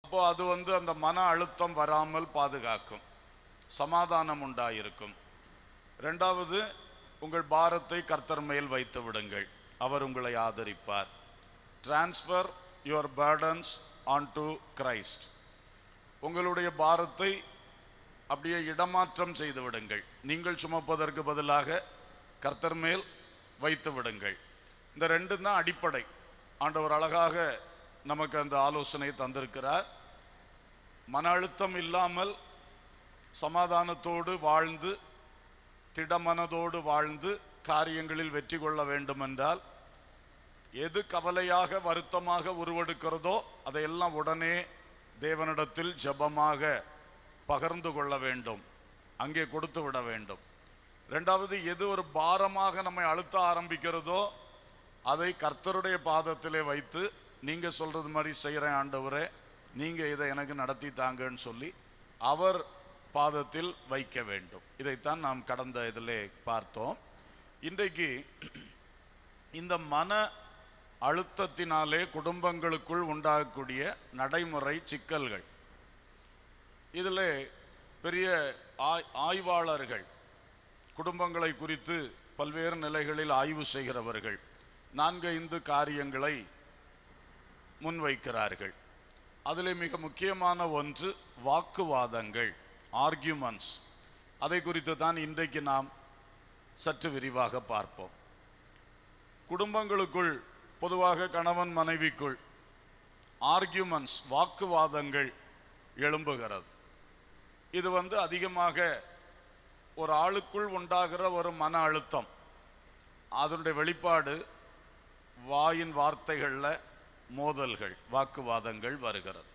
அப்போ அது வந்து அந்த மன அழுத்தம் வராமல் பாதுகாக்கும் சமாதானம் உண்டாயிருக்கும் ரெண்டாவது உங்கள் பாரத்தை கர்த்தர் மேல் வைத்து விடுங்கள் அவர் உங்களை ஆதரிப்பார் transfer your burdens on to Christ உங்களுடைய பாரத்தை அப்படியே இடமாற்றம் செய்து விடுங்கள் நீங்கள் சுமப்பதற்கு பதிலாக கர்த்தர் மேல் வைத்து விடுங்கள் இந்த ரெண்டும் தான் அடிப்படை ஆண்டவர் அழகாக நமக்கு அந்த ஆலோசனை தந்திருக்கிறார் மன அழுத்தம் இல்லாமல் சமாதானத்தோடு வாழ்ந்து திடமனதோடு வாழ்ந்து காரியங்களில் வெற்றி கொள்ள வேண்டுமென்றால் எது கவலையாக வருத்தமாக உருவெடுக்கிறதோ அதையெல்லாம் உடனே தேவனிடத்தில் ஜெபமாக பகிர்ந்து கொள்ள வேண்டும் அங்கே கொடுத்து விட வேண்டும் ரெண்டாவது எது ஒரு பாரமாக நம்மை அழுத்த ஆரம்பிக்கிறதோ அதை கர்த்தருடைய பாதத்திலே வைத்து நீங்க சொல்றது மாதிரி செய்கிறேன் ஆண்டவரே நீங்க இதை எனக்கு நடத்தி தாங்கன்னு சொல்லி அவர் பாதத்தில் வைக்க வேண்டும் இதைத்தான் நாம் கடந்த இதிலே பார்த்தோம் இன்றைக்கு இந்த மன அழுத்தத்தினாலே குடும்பங்களுக்குள் உண்டாகக்கூடிய நடைமுறை சிக்கல்கள் இதில் பெரிய ஆய் ஆய்வாளர்கள் குடும்பங்களை குறித்து பல்வேறு நிலைகளில் ஆய்வு செய்கிறவர்கள் நான்கு ஐந்து காரியங்களை முன்வைக்கிறார்கள் அதில் மிக முக்கியமான ஒன்று வாக்குவாதங்கள் ஆர்கியூமெண்ட்ஸ் அதை குறித்து தான் இன்றைக்கு நாம் சற்று விரிவாக பார்ப்போம் குடும்பங்களுக்குள் பொதுவாக கணவன் மனைவிக்குள் ஆர்கியூமெண்ட்ஸ் வாக்குவாதங்கள் எழும்புகிறது இது வந்து அதிகமாக ஒரு ஆளுக்குள் உண்டாகிற ஒரு மன அழுத்தம் அதனுடைய வெளிப்பாடு வாயின் வார்த்தைகளில் மோதல்கள் வாக்குவாதங்கள் வருகிறது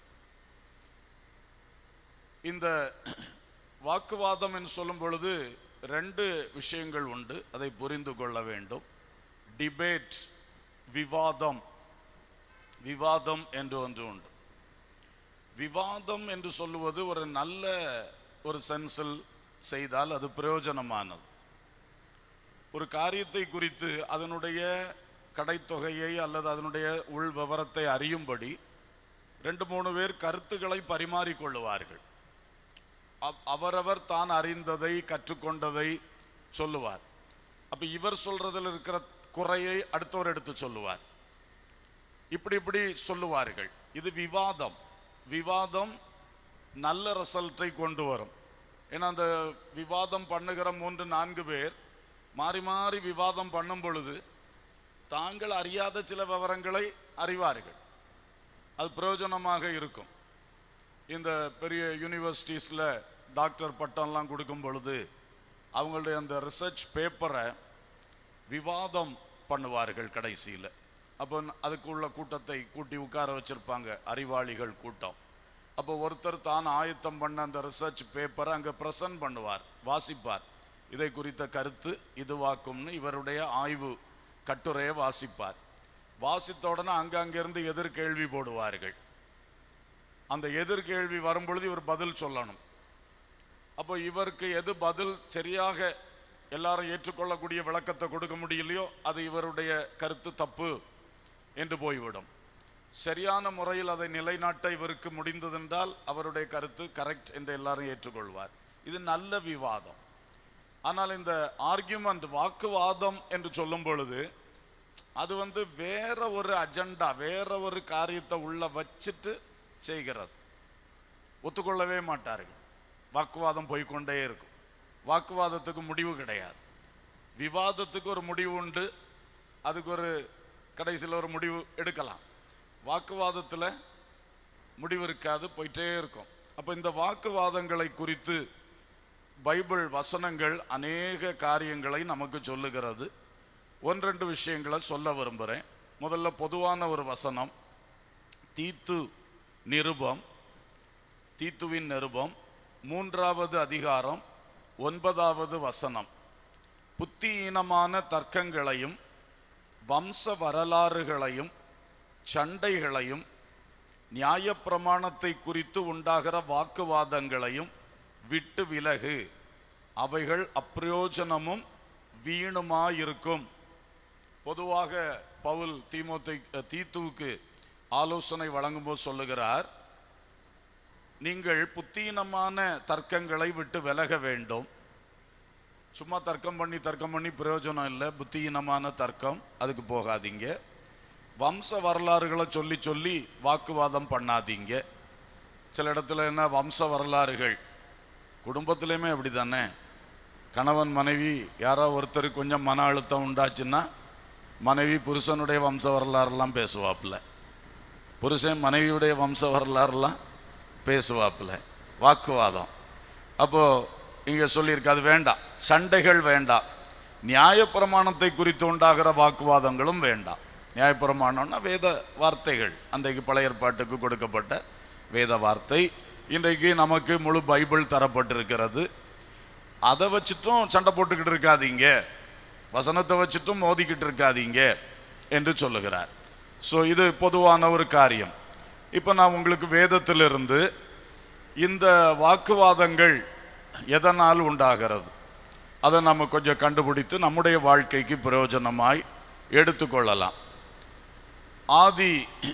இந்த வாக்குவாதம் என்று சொல்லும் பொழுது ரெண்டு விஷயங்கள் உண்டு அதை புரிந்து கொள்ள வேண்டும் டிபேட் விவாதம் விவாதம் என்று ஒன்று உண்டு விவாதம் என்று சொல்லுவது ஒரு நல்ல ஒரு சென்சில் செய்தால் அது பிரயோஜனமானது ஒரு காரியத்தை குறித்து அதனுடைய கடைத்தொகையை அல்லது அதனுடைய உள் விவரத்தை அறியும்படி ரெண்டு மூணு பேர் கருத்துக்களை பரிமாறிக்கொள்ளுவார்கள் அவ்- அவரவர் தான் அறிந்ததை கற்றுக்கொண்டதை சொல்லுவார் அப்ப இவர் சொல்றதில் இருக்கிற குறையை அடுத்தவர் எடுத்து சொல்லுவார் இப்படி இப்படி சொல்லுவார்கள் இது விவாதம் விவாதம் நல்ல ரிசல்ட்டை கொண்டு வரும் ஏன்னா அந்த விவாதம் பண்ணுகிற மூன்று நான்கு பேர் மாறி மாறி விவாதம் பண்ணும் பொழுது தாங்கள் அறியாத சில விவரங்களை அறிவார்கள் அது பிரயோஜனமாக இருக்கும் இந்த பெரிய யூனிவர்சிட்டிஸில் டாக்டர் பட்டம்லாம் கொடுக்கும் பொழுது அவங்களுடைய அந்த ரிசர்ச் பேப்பரை விவாதம் பண்ணுவார்கள் கடைசியில் அப்போ அதுக்குள்ள கூட்டத்தை கூட்டி உட்கார வச்சிருப்பாங்க அறிவாளிகள் கூட்டம் அப்போ ஒருத்தர் தான் ஆயத்தம் பண்ண அந்த ரிசர்ச் பேப்பரை அங்கே ப்ரெசன்ட் பண்ணுவார் வாசிப்பார் இதை குறித்த கருத்து இதுவாக்கும்னு இவருடைய ஆய்வு கட்டுரையை வாசிப்பார் வாசித்த உடனே அங்கங்கிருந்து எதிர்கேள்வி போடுவார்கள் அந்த எதிர்கேள்வி வரும்பொழுது இவர் பதில் சொல்லணும் அப்போ இவருக்கு எது பதில் சரியாக எல்லாரும் ஏற்றுக்கொள்ளக்கூடிய விளக்கத்தை கொடுக்க முடியலையோ அது இவருடைய கருத்து தப்பு என்று போய்விடும் சரியான முறையில் அதை நிலைநாட்ட இவருக்கு முடிந்ததென்றால் அவருடைய கருத்து கரெக்ட் என்று எல்லாரும் ஏற்றுக்கொள்வார் இது நல்ல விவாதம் ஆனால் இந்த ஆர்கியூமெண்ட் வாக்குவாதம் என்று சொல்லும் பொழுது அது வந்து வேற ஒரு அஜெண்டா வேற ஒரு காரியத்தை உள்ள வச்சுட்டு செய்கிறது ஒத்துக்கொள்ளவே மாட்டார்கள் வாக்குவாதம் போய்க்கொண்டே இருக்கும் வாக்குவாதத்துக்கு முடிவு கிடையாது விவாதத்துக்கு ஒரு முடிவு உண்டு அதுக்கு ஒரு கடைசியில் ஒரு முடிவு எடுக்கலாம் வாக்குவாதத்தில் முடிவு இருக்காது போயிட்டே இருக்கும் அப்போ இந்த வாக்குவாதங்களை குறித்து பைபிள் வசனங்கள் அநேக காரியங்களை நமக்கு சொல்லுகிறது ஒன்றெண்டு விஷயங்களை சொல்ல விரும்புகிறேன் முதல்ல பொதுவான ஒரு வசனம் தீத்து நிருபம் தீத்துவின் நிருபம் மூன்றாவது அதிகாரம் ஒன்பதாவது வசனம் புத்தியீனமான தர்க்கங்களையும் வம்ச வரலாறுகளையும் சண்டைகளையும் நியாயப்பிரமாணத்தை குறித்து உண்டாகிற வாக்குவாதங்களையும் விட்டு விலகு அவைகள் அப்பிரயோஜனமும் வீணுமாயிருக்கும் பொதுவாக பவுல் தீமோத்தை தீத்துவுக்கு ஆலோசனை வழங்கும்போது சொல்லுகிறார் நீங்கள் புத்தீனமான தர்க்கங்களை விட்டு விலக வேண்டும் சும்மா தர்க்கம் பண்ணி தர்க்கம் பண்ணி பிரயோஜனம் இல்லை புத்தியீனமான தர்க்கம் அதுக்கு போகாதீங்க வம்ச வரலாறுகளை சொல்லி சொல்லி வாக்குவாதம் பண்ணாதீங்க சில இடத்துல என்ன வம்ச வரலாறுகள் குடும்பத்திலையுமே அப்படி தானே கணவன் மனைவி யாரோ ஒருத்தருக்கு கொஞ்சம் மன அழுத்தம் உண்டாச்சுன்னா மனைவி புருஷனுடைய வம்ச வரலாறுலாம் பேசுவாப்புல புருஷன் மனைவியுடைய வம்ச வரலாறுலாம் பேசுவாப்புல வாக்குவாதம் அப்போ இங்க சொல்லியிருக்கு அது வேண்டாம் சண்டைகள் வேண்டாம் நியாயப்பிரமாணத்தை குறித்து உண்டாகிற வாக்குவாதங்களும் வேண்டாம் நியாயப்பிரமாணம்னா வேத வார்த்தைகள் அன்றைக்கு பழைய ஏற்பாட்டுக்கு கொடுக்கப்பட்ட வேத வார்த்தை இன்றைக்கு நமக்கு முழு பைபிள் தரப்பட்டிருக்கிறது அதை வச்சுட்டும் சண்டை போட்டுக்கிட்டு இருக்காதீங்க வசனத்தை வச்சுட்டும் மோதிக்கிட்டு இருக்காதீங்க என்று சொல்லுகிறார் ஸோ இது பொதுவான ஒரு காரியம் இப்போ நான் உங்களுக்கு வேதத்திலிருந்து இந்த வாக்குவாதங்கள் எதனால் உண்டாகிறது அதை நம்ம கொஞ்சம் கண்டுபிடித்து நம்முடைய வாழ்க்கைக்கு பிரயோஜனமாய் எடுத்துக்கொள்ளலாம் ஆதி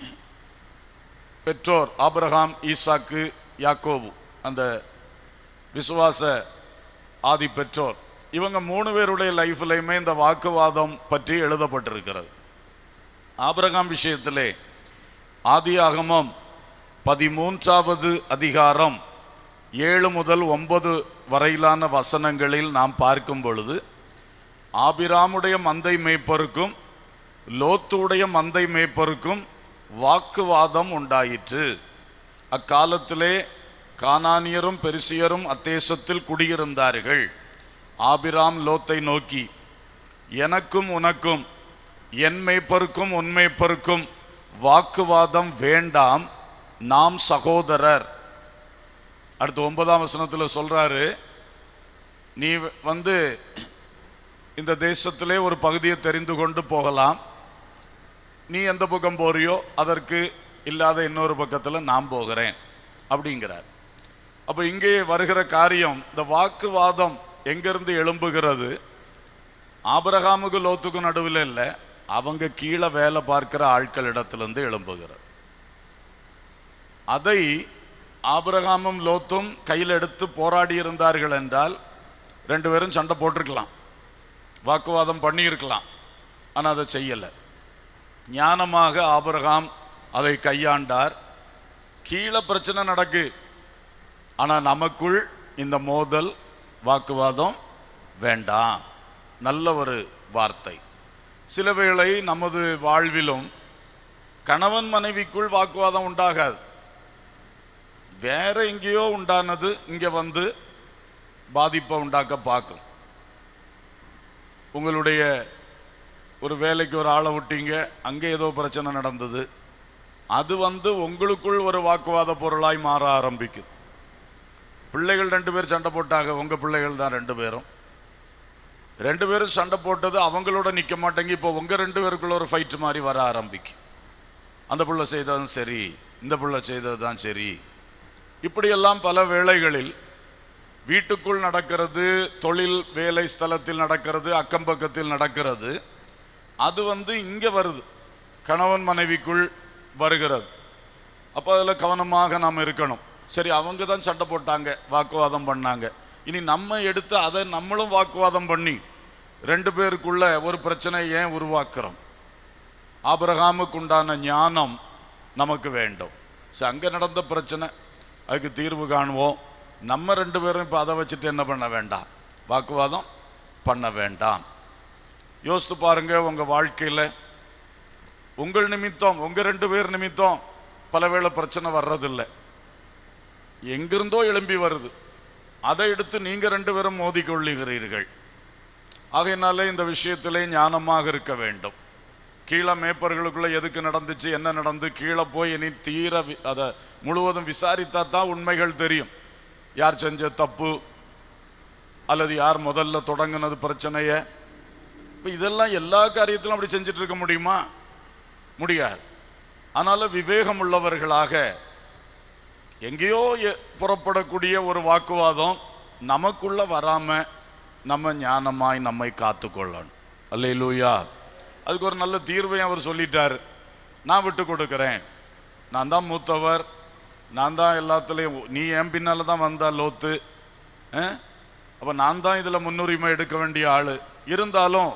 பெற்றோர் ஆபிரகாம் ஈசாக்கு யாக்கோபு அந்த விசுவாச ஆதி பெற்றோர் இவங்க மூணு பேருடைய லைஃப்லையுமே இந்த வாக்குவாதம் பற்றி எழுதப்பட்டிருக்கிறது ஆபிரகாம் விஷயத்திலே ஆதியாகமம் பதிமூன்றாவது அதிகாரம் ஏழு முதல் ஒன்பது வரையிலான வசனங்களில் நாம் பார்க்கும் பொழுது ஆபிராமுடைய மந்தை மேய்ப்பருக்கும் லோத்துடைய மந்தை மேய்ப்பருக்கும் வாக்குவாதம் உண்டாயிற்று அக்காலத்திலே கானானியரும் பெருசியரும் அத்தேசத்தில் குடியிருந்தார்கள் ஆபிராம் லோத்தை நோக்கி எனக்கும் உனக்கும் என் மேய்ப்பருக்கும் உன் மேய்ப்பருக்கும் வாக்குவாதம் வேண்டாம் நாம் சகோதரர் அடுத்து ஒன்பதாம் வசனத்தில் சொல்றாரு நீ வந்து இந்த தேசத்திலே ஒரு பகுதியை தெரிந்து கொண்டு போகலாம் நீ எந்த பக்கம் போறியோ அதற்கு இல்லாத இன்னொரு பக்கத்தில் நான் போகிறேன் அப்படிங்கிறார் அப்போ இங்கே வருகிற காரியம் இந்த வாக்குவாதம் எங்கிருந்து எழும்புகிறது ஆபிரகாமுக்கு லோத்துக்கும் நடுவில் இல்லை அவங்க கீழே வேலை பார்க்கிற ஆட்கள் இடத்திலிருந்து எழும்புகிறது அதை ஆபிரகாமும் லோத்தும் கையில் எடுத்து போராடி இருந்தார்கள் என்றால் ரெண்டு பேரும் சண்டை போட்டிருக்கலாம் வாக்குவாதம் பண்ணியிருக்கலாம் ஆனால் அதை செய்யலை ஞானமாக ஆபிரகாம் அதை கையாண்டார் கீழே பிரச்சனை நடக்கு ஆனால் நமக்குள் இந்த மோதல் வாக்குவாதம் வேண்டாம் நல்ல ஒரு வார்த்தை சில வேளை நமது வாழ்விலும் கணவன் மனைவிக்குள் வாக்குவாதம் உண்டாகாது வேற எங்கேயோ உண்டானது இங்க வந்து பாதிப்பை உண்டாக்க பார்க்கும் உங்களுடைய ஒரு வேலைக்கு ஒரு ஆளை விட்டீங்க அங்கே ஏதோ பிரச்சனை நடந்தது அது வந்து உங்களுக்குள் ஒரு வாக்குவாத பொருளாய் மாற ஆரம்பிக்குது பிள்ளைகள் ரெண்டு பேர் சண்டை போட்டாங்க உங்க பிள்ளைகள் தான் ரெண்டு பேரும் ரெண்டு பேரும் சண்டை போட்டது அவங்களோட நிற்க மாட்டேங்க இப்போ உங்க ரெண்டு பேருக்குள்ள ஒரு ஃபைட் மாதிரி வர ஆரம்பிக்கும் அந்த புள்ள செய்ததும் சரி இந்த புள்ள செய்தது தான் சரி இப்படியெல்லாம் பல வேளைகளில் வீட்டுக்குள் நடக்கிறது தொழில் வேலை ஸ்தலத்தில் நடக்கிறது அக்கம் பக்கத்தில் நடக்கிறது அது வந்து இங்கே வருது கணவன் மனைவிக்குள் வருகிறது அப்போ அதில் கவனமாக நாம் இருக்கணும் சரி அவங்க தான் சண்டை போட்டாங்க வாக்குவாதம் பண்ணாங்க இனி நம்ம எடுத்து அதை நம்மளும் வாக்குவாதம் பண்ணி ரெண்டு பேருக்குள்ள ஒரு பிரச்சனை ஏன் உருவாக்குறோம் ஆபிரகாமுக்கு உண்டான ஞானம் நமக்கு வேண்டும் ஸோ அங்கே நடந்த பிரச்சனை அதுக்கு தீர்வு காணுவோம் நம்ம ரெண்டு பேரும் இப்போ அதை வச்சுட்டு என்ன பண்ண வேண்டாம் வாக்குவாதம் பண்ண வேண்டாம் யோசித்து பாருங்க உங்க வாழ்க்கையில் உங்கள் நிமித்தம் உங்க ரெண்டு பேர் நிமித்தம் பல வேளை பிரச்சனை வர்றதில்லை எங்கிருந்தோ எழும்பி வருது அதை எடுத்து நீங்க ரெண்டு பேரும் மோதிக்கொள்ளுகிறீர்கள் ஆகையினாலே இந்த விஷயத்திலே ஞானமாக இருக்க வேண்டும் கீழே மேய்ப்பர்களுக்குள்ள எதுக்கு நடந்துச்சு என்ன நடந்து கீழே போய் இனி தீர வி- அதை முழுவதும் விசாரித்தா தான் உண்மைகள் தெரியும் யார் செஞ்ச தப்பு அல்லது யார் முதல்ல தொடங்கினது பிரச்சனைய இப்போ இதெல்லாம் எல்லா காரியத்திலும் அப்படி செஞ்சுட்டு இருக்க முடியுமா முடியாது அதனால விவேகம் உள்ளவர்களாக எங்கேயோ எ- புறப்படக்கூடிய ஒரு வாக்குவாதம் நமக்குள்ள வராம நம்ம ஞானமாய் நம்மை காத்துக்கொள்ளணும் அல்லேலூயா அதுக்கு ஒரு நல்ல தீர்வையும் அவர் சொல்லிட்டார் நான் விட்டு கொடுக்கிறேன் நான் தான் மூத்தவர் நான் தான் எல்லாத்துலேயும் நீ என் பின்னால தான் வந்தா லோத்து அப்போ நான் தான் இதில் முன்னுரிமை எடுக்க வேண்டிய ஆள் இருந்தாலும்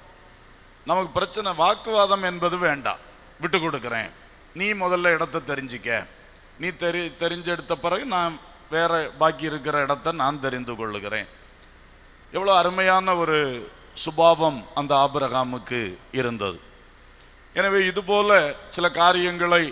நமக்கு பிரச்சனை வாக்குவாதம் என்பது வேண்டாம் விட்டு கொடுக்குறேன் நீ முதல்ல இடத்த தெரிஞ்சிக்க நீ தெரி தெரிஞ்செடுத்த பிறகு நான் வேற பாக்கி இருக்கிற இடத்த நான் தெரிந்து கொள்ளுகிறேன் எவ்வளோ அருமையான ஒரு சுபாவம் அந்த ஆபிரகாமுக்கு இருந்தது எனவே இது போல சில காரியங்களை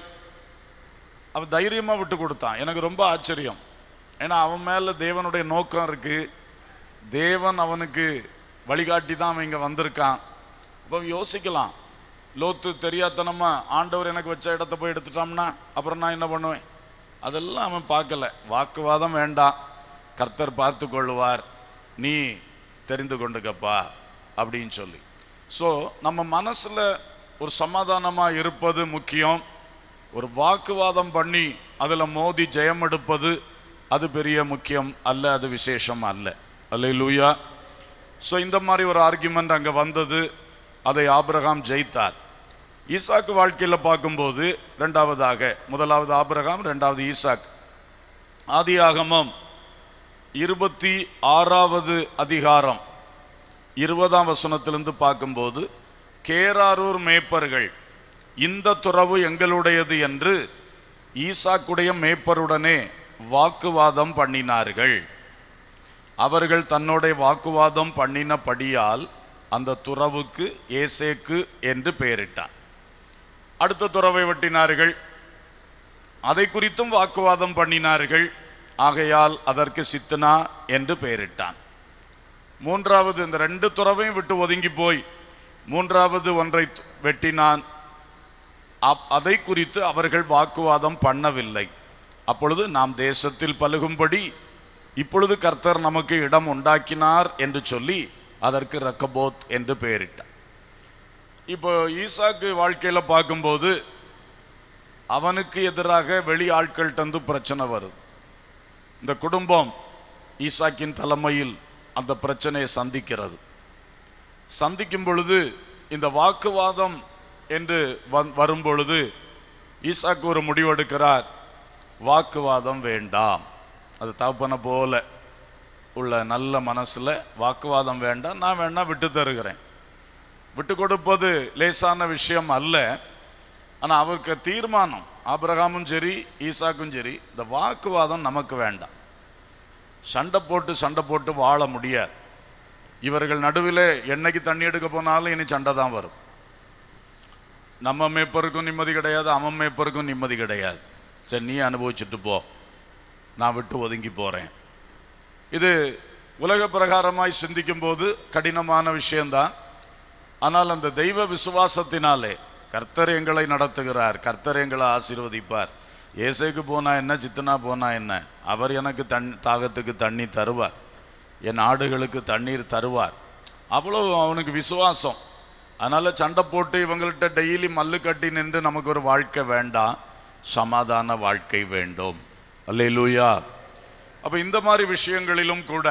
அவன் தைரியமாக விட்டு கொடுத்தான் எனக்கு ரொம்ப ஆச்சரியம் ஏன்னா அவன் மேலே தேவனுடைய நோக்கம் இருக்கு தேவன் அவனுக்கு வழிகாட்டி தான் அவன் இங்கே வந்திருக்கான் இப்போ யோசிக்கலாம் லோத்து தெரியாதனமா ஆண்டவர் எனக்கு வச்ச இடத்த போய் எடுத்துட்டோம்னா அப்புறம் நான் என்ன பண்ணுவேன் அதெல்லாம் அவன் பார்க்கல வாக்குவாதம் வேண்டாம் கர்த்தர் பார்த்து கொள்ளுவார் நீ தெரிந்து கொண்டுக்கப்பா அப்படின்னு சொல்லி ஸோ நம்ம மனசில் ஒரு சமாதானமாக இருப்பது முக்கியம் ஒரு வாக்குவாதம் பண்ணி அதில் மோதி ஜெயம் எடுப்பது அது பெரிய முக்கியம் அல்ல அது விசேஷம் அல்ல அல்ல லூயா ஸோ இந்த மாதிரி ஒரு ஆர்குமெண்ட் அங்கே வந்தது அதை ஆபிரகாம் ஜெயித்தார் ஈசாக்கு வாழ்க்கையில் பார்க்கும்போது ரெண்டாவதாக முதலாவது ஆபிரகாம் ரெண்டாவது ஈசாக் ஆதியாகமம் இருபத்தி ஆறாவது அதிகாரம் இருபதாம் வசனத்திலிருந்து பார்க்கும்போது கேராரூர் மேய்ப்பர்கள் இந்த துறவு எங்களுடையது என்று ஈசாக்குடைய மேய்ப்பருடனே வாக்குவாதம் பண்ணினார்கள் அவர்கள் தன்னுடைய வாக்குவாதம் பண்ணினபடியால் அந்த துறவுக்கு ஏசேக்கு என்று பெயரிட்டான் அடுத்த துறவை வெட்டினார்கள் அதை குறித்தும் வாக்குவாதம் பண்ணினார்கள் ஆகையால் அதற்கு சித்தனா என்று பெயரிட்டான் மூன்றாவது இந்த ரெண்டு துறவையும் விட்டு ஒதுங்கி போய் மூன்றாவது ஒன்றை து- வெட்டினான் அப்- அதை குறித்து அவர்கள் வாக்குவாதம் பண்ணவில்லை அப்பொழுது நாம் தேசத்தில் பலுகும்படி இப்பொழுது கர்த்தர் நமக்கு இடம் உண்டாக்கினார் என்று சொல்லி அதற்கு ரக்கபோத் என்று பெயரிட்டார் இப்போ ஈசாக்கு வாழ்க்கையில பார்க்கும்போது அவனுக்கு எதிராக வெளி ஆட்கள்கிட்ட இருந்து பிரச்சனை வருது இந்த குடும்பம் ஈசாக்கின் தலைமையில் அந்த பிரச்சனையை சந்திக்கிறது சந்திக்கும் பொழுது இந்த வாக்குவாதம் என்று வந்- வரும் பொழுது ஈசாக்கு ஒரு முடிவெடுக்கிறார் வாக்குவாதம் வேண்டாம் அது தகப்பனை போல உள்ள நல்ல மனசுல வாக்குவாதம் வேண்டாம் நான் வேணா விட்டு தருகிறேன் விட்டு கொடுப்பது லேசான விஷயம் அல்ல ஆனா அவருக்கு தீர்மானம் ஆபிரகாமும் சரி ஈசாக்கும் சரி இந்த வாக்குவாதம் நமக்கு வேண்டாம் சண்டை போட்டு சண்டை போட்டு வாழ முடியாது இவர்கள் நடுவில் என்னைக்கு தண்ணி எடுக்க போனாலும் இனி சண்டை தான் வரும் நம்ம மேய்ப்பருக்கும் நிம்மதி கிடையாது அவன் மேய்ப்பருக்கும் நிம்மதி கிடையாது சரி நீ அனுபவிச்சுட்டு போ நான் விட்டு ஒதுங்கி போறேன் இது உலக பிரகாரமாய் சிந்திக்கும் போது கடினமான விஷயம்தான் ஆனால் அந்த தெய்வ விசுவாசத்தினாலே கர்த்தர் எங்களை நடத்துகிறார் கர்த்தர் எங்களை ஆசீர்வதிப்பார் ஏசைக்கு போனா என்ன சித்தனா போனா என்ன அவர் எனக்கு தண் தாகத்துக்கு தண்ணி தருவார் என் ஆடுகளுக்கு தண்ணீர் தருவார் அவ்வளவு அவனுக்கு விசுவாசம் அதனால சண்டை போட்டு இவங்கள்ட்ட டெய்லி மல்லு கட்டி நின்று நமக்கு ஒரு வாழ்க்கை வேண்டாம் சமாதான வாழ்க்கை வேண்டும் அல்லேலூயா அப்ப இந்த மாதிரி விஷயங்களிலும் கூட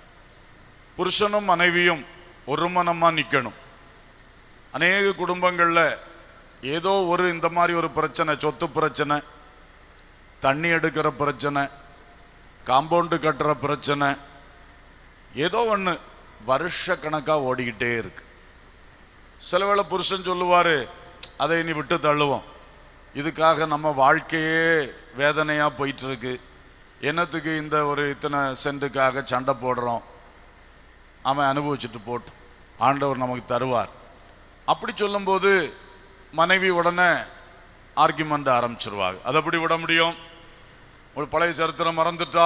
புருஷனும் மனைவியும் ஒரு மனமா நிக்கணும் அநேக குடும்பங்கள்ல ஏதோ ஒரு இந்த மாதிரி ஒரு பிரச்சனை சொத்து பிரச்சனை தண்ணி எடுக்கிற பிரச்சனை காம்பவுண்டு கட்டுற பிரச்சனை ஏதோ ஒன்று வருஷ கணக்காக ஓடிக்கிட்டே இருக்கு சில வேளை புருஷன் சொல்லுவாரு அதை இனி விட்டு தள்ளுவோம் இதுக்காக நம்ம வாழ்க்கையே வேதனையா போயிட்டு இருக்கு என்னத்துக்கு இந்த ஒரு இத்தனை சென்ட்டுக்காக சண்டை போடுறோம் அவன் அனுபவிச்சுட்டு போட்டு ஆண்டவர் நமக்கு தருவார் அப்படி சொல்லும்போது மனைவி உடனே ஆர்கியூமெண்ட் ஆரம்பிச்சிருவாங்க அதை எப்படி விட முடியும் ஒரு பழைய சரித்திரம் மறந்துட்டா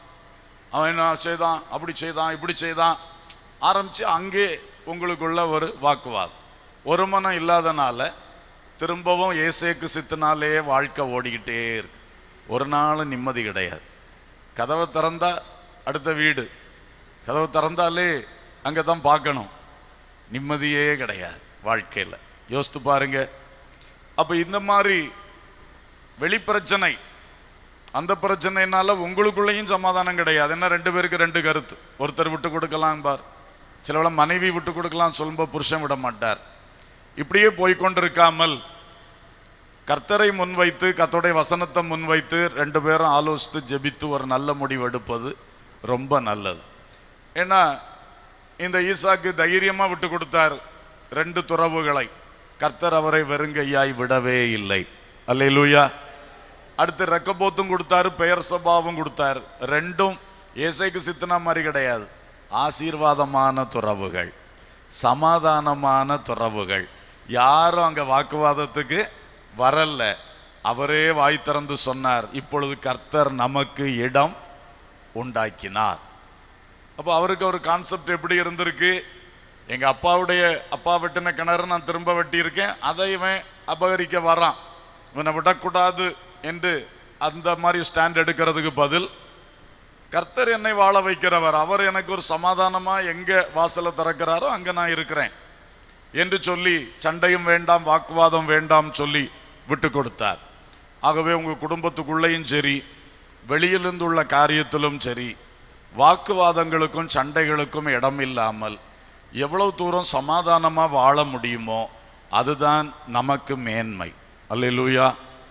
அவன் என்ன செய்தான் அப்படி செய்தான் இப்படி செய்தான் ஆரம்பிச்சு அங்கே உங்களுக்குள்ள ஒரு வாக்குவாதம் ஒரு மனம் இல்லாதனால திரும்பவும் ஏசேக்கு சித்தினாலே வாழ்க்கை ஓடிக்கிட்டே இருக்கு ஒரு நாள் நிம்மதி கிடையாது கதவை திறந்தா அடுத்த வீடு கதவை திறந்தாலே அங்கே தான் பார்க்கணும் நிம்மதியே கிடையாது வாழ்க்கையில் யோசித்து பாருங்க அப்போ இந்த மாதிரி வெளிப்பிரச்சனை அந்த பிரச்சனைனால உங்களுக்குள்ளேயும் சமாதானம் கிடையாது என்ன ரெண்டு பேருக்கு ரெண்டு கருத்து ஒருத்தர் விட்டு கொடுக்கலாம் பார் சிலவள மனைவி விட்டு கொடுக்கலாம் சொல்லும்போது புருஷன் விட மாட்டார் இப்படியே போய்க்கொண்டிருக்காமல் கர்த்தரை முன்வைத்து கர்த்தருடைய வசனத்தை முன்வைத்து ரெண்டு பேரும் ஆலோசித்து ஜெபித்து ஒரு நல்ல முடிவு எடுப்பது ரொம்ப நல்லது ஏன்னா இந்த ஈசாக்கு தைரியமா விட்டு கொடுத்தார் ரெண்டு துறவுகளை கர்த்தர் அவரை வெறுங்கையாய் விடவே இல்லை அல்லேலூயா அடுத்து ரெக்கபோத்தும் கொடுத்தாரு பெயர் சபாவும் கொடுத்தாரு ரெண்டும் ஏசைக்கு சித்தனா மாதிரி கிடையாது ஆசீர்வாதமான துறவுகள் சமாதானமான துறவுகள் யாரும் அங்க வாக்குவாதத்துக்கு வரல அவரே வாய் திறந்து சொன்னார் இப்பொழுது கர்த்தர் நமக்கு இடம் உண்டாக்கினார் அப்போ அவருக்கு ஒரு கான்செப்ட் எப்படி இருந்திருக்கு எங்க அப்பாவுடைய அப்பா வெட்டின கிணறு நான் திரும்ப வெட்டியிருக்கேன் அதை இவன் அபகரிக்க வரான் இவனை விடக்கூடாது என்று அந்த மாதிரி ஸ்டாண்ட் எடுக்கிறதுக்கு பதில் கர்த்தர் என்னை வாழ வைக்கிறவர் அவர் எனக்கு ஒரு சமாதானமா எங்க வாசலை திறக்கிறாரோ அங்க நான் இருக்கிறேன் என்று சொல்லி சண்டையும் வேண்டாம் வாக்குவாதம் வேண்டாம் சொல்லி விட்டு கொடுத்தார் ஆகவே உங்க குடும்பத்துக்குள்ளேயும் சரி வெளியிலிருந்துள்ள காரியத்திலும் சரி வாக்குவாதங்களுக்கும் சண்டைகளுக்கும் இடம் இல்லாமல் எவ்வளவு தூரம் சமாதானமா வாழ முடியுமோ அதுதான் நமக்கு மேன்மை அல்லேலூயா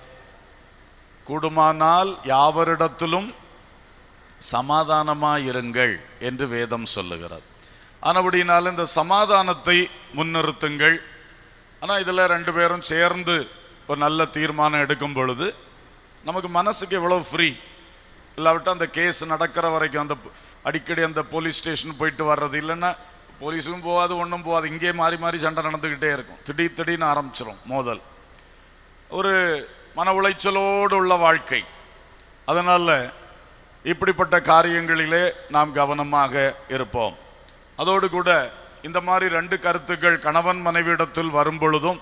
கூடுமானால் யாவரிடத்திலும் சமாதானமாயிருங்கள் என்று வேதம் சொல்லுகிறது ஆனபடினால இந்த சமாதானத்தை முன்னிறுத்துங்கள் ஆனால் இதில் ரெண்டு பேரும் சேர்ந்து ஒரு நல்ல தீர்மானம் எடுக்கும் பொழுது நமக்கு மனசுக்கு எவ்வளோ ஃப்ரீ இல்லாவிட்டால் அந்த கேஸ் நடக்கிற வரைக்கும் அந்த ப- அடிக்கடி அந்த போலீஸ் ஸ்டேஷன் போயிட்டு வர்றது இல்லைன்னா போலீஸும் போகாது ஒன்றும் போகாது இங்கே மாறி மாறி சண்டை நடந்துக்கிட்டே இருக்கும் திடீர் திடீர்னு ஆரம்பிச்சிடும் மோதல் ஒரு மன உளைச்சலோடு உள்ள வாழ்க்கை அதனால இப்படிப்பட்ட காரியங்களிலே நாம் கவனமாக இருப்போம் அதோடு கூட இந்த மாதிரி ரெண்டு கருத்துக்கள் கணவன் மனைவியிடத்தில் வரும் பொழுதும்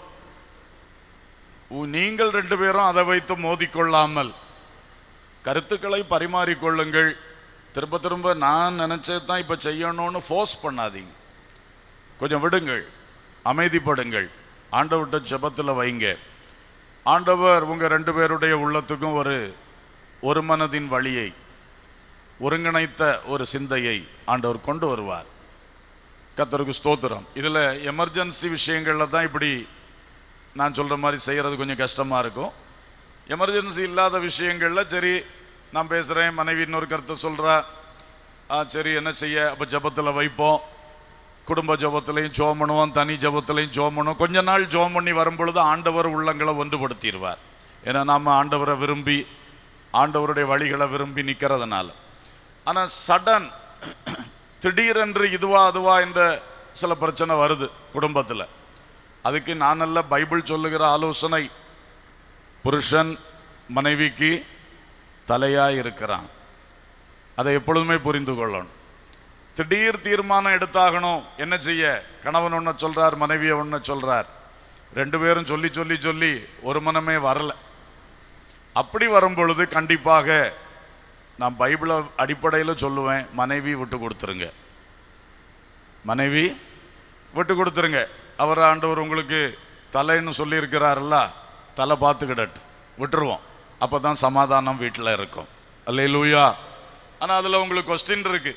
உ- நீங்கள் ரெண்டு பேரும் அதை வைத்து மோதிக்கொள்ளாமல் கருத்துக்களை பரிமாறிக்கொள்ளுங்கள் திரும்ப திரும்ப நான் நினைச்சது தான் இப்போ செய்யணும்னு ஃபோர்ஸ் பண்ணாதீங்க கொஞ்சம் விடுங்கள் அமைதிப்படுங்கள் ஆண்டவர்கிட்ட ஜெபத்தில் வைங்க ஆண்டவர் உங்க ரெண்டு பேருடைய உள்ளத்துக்கும் ஒரு ஒரு மனதின் வழியை ஒருங்கிணைத்த ஒரு சிந்தையை ஆண்டவர் கொண்டு வருவார் கர்த்தருக்கு ஸ்தோத்திரம் இதுல எமர்ஜென்சி விஷயங்கள்ல தான் இப்படி நான் சொல்ற மாதிரி செய்யறது கொஞ்சம் கஷ்டமா இருக்கும் எமர்ஜென்சி இல்லாத விஷயங்கள்ல சரி நான் பேசுறேன் மனைவி இன்னொரு கருத்தை சொல்றா ஆ சரி என்ன செய்ய அப்ப ஜெபத்துல வைப்போம் குடும்ப ஜெபத்திலையும் ஜோம் பண்ணுவோம் தனி ஜெபத்திலையும் ஜோம் பண்ணுவோம் கொஞ்ச நாள் ஜோம் பண்ணி வரும் பொழுது ஆண்டவர் உள்ளங்களை ஒன்றுபடுத்திடுவார் ஏன்னா நாம ஆண்டவரை விரும்பி ஆண்டவருடைய வழிகளை விரும்பி நிற்கிறதுனால ஆனால் சடன் திடீரென்று இதுவா அதுவா என்ற சில பிரச்சனை வருது குடும்பத்தில் அதுக்கு நான் நல்ல பைபிள் சொல்லுகிற ஆலோசனை புருஷன் மனைவிக்கு தலையாய் இருக்கிறான் அதை எப்பொழுதுமே புரிந்து கொள்ளணும் திடீர் தீர்மானம் எடுத்தாகணும் என்ன செய்ய கணவன் ஒன்று சொல்றார் மனைவியை ஒன்று சொல்றார் ரெண்டு பேரும் சொல்லி சொல்லி சொல்லி ஒரு மனமே வரல அப்படி வரும் பொழுது கண்டிப்பாக நான் பைபிளை அடிப்படையில் சொல்லுவேன் மனைவி விட்டு கொடுத்துருங்க மனைவி விட்டு கொடுத்துருங்க அவர் ஆண்டவர் உங்களுக்கு தலைன்னு சொல்லியிருக்கிறாருல்ல தலை பார்த்துக்கிடட்டு விட்டுருவோம் அப்போ தான் சமாதானம் வீட்டில் இருக்கும் அல்ல லூயா ஆனால் அதில் உங்களுக்கு கொஸ்டின் இருக்கு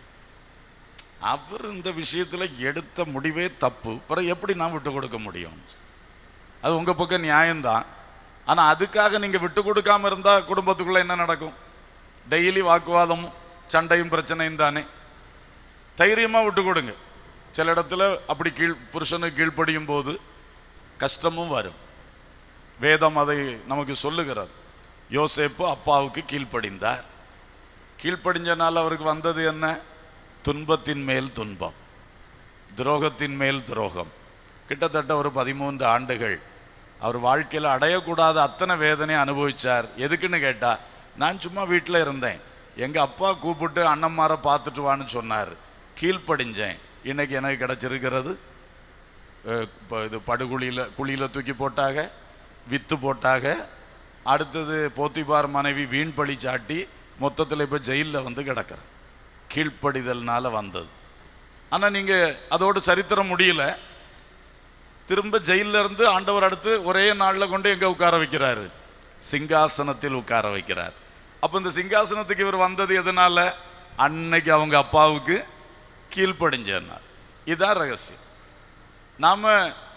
அவர் இந்த விஷயத்தில் எடுத்த முடிவே தப்பு அப்புறம் எப்படி நான் விட்டு கொடுக்க முடியும் அது உங்கள் பக்கம் நியாயம்தான் ஆனால் அதுக்காக நீங்கள் விட்டு கொடுக்காம இருந்தால் குடும்பத்துக்குள்ளே என்ன நடக்கும் டெய்லி வாக்குவாதமும் சண்டையும் பிரச்சனையும் தானே தைரியமாக விட்டு கொடுங்க சில இடத்துல அப்படி கீழ் புருஷனுக்கு கீழ்ப்படியும் போது கஷ்டமும் வரும் வேதம் அதை நமக்கு சொல்லுகிறது யோசேப்பு அப்பாவுக்கு கீழ்ப்படிந்தார் கீழ்ப்படிஞ்சனால அவருக்கு வந்தது என்ன துன்பத்தின் மேல் துன்பம் துரோகத்தின் மேல் துரோகம் கிட்டத்தட்ட ஒரு பதிமூன்று ஆண்டுகள் அவர் வாழ்க்கையில் அடையக்கூடாத அத்தனை வேதனை அனுபவிச்சார் எதுக்குன்னு கேட்டா நான் சும்மா வீட்டில் இருந்தேன் எங்க அப்பா கூப்பிட்டு அண்ணன்மாரை பார்த்துட்டு வான்னு சொன்னார் கீழ்ப்படிஞ்சேன் இன்னைக்கு எனக்கு கிடைச்சிருக்கிறது அஹ், ப- இது படுகுழியில் குழியில் தூக்கி போட்டாக வித்து போட்டாக அடுத்தது போத்திபார் மனைவி வீண் பழி சாட்டி மொத்தத்தில் இப்போ ஜெயிலில் வந்து கிடக்கிறேன் கீழ்ப்படிதல்னால வந்தது ஆனால் நீங்கள் அதோடு சரித்திரம் முடியல திரும்ப ஜெயில்ல இருந்து ஆண்டவர் அடுத்து ஒரே நாளில் கொண்டு எங்க உட்கார வைக்கிறாரு சிங்காசனத்தில் உட்கார வைக்கிறார் அப்போ இந்த சிங்காசனத்துக்கு இவர் வந்தது எதனால அன்னைக்கு அவங்க அப்பாவுக்கு கீழ்ப்படிஞ்சார் இதான் ரகசியம் நாம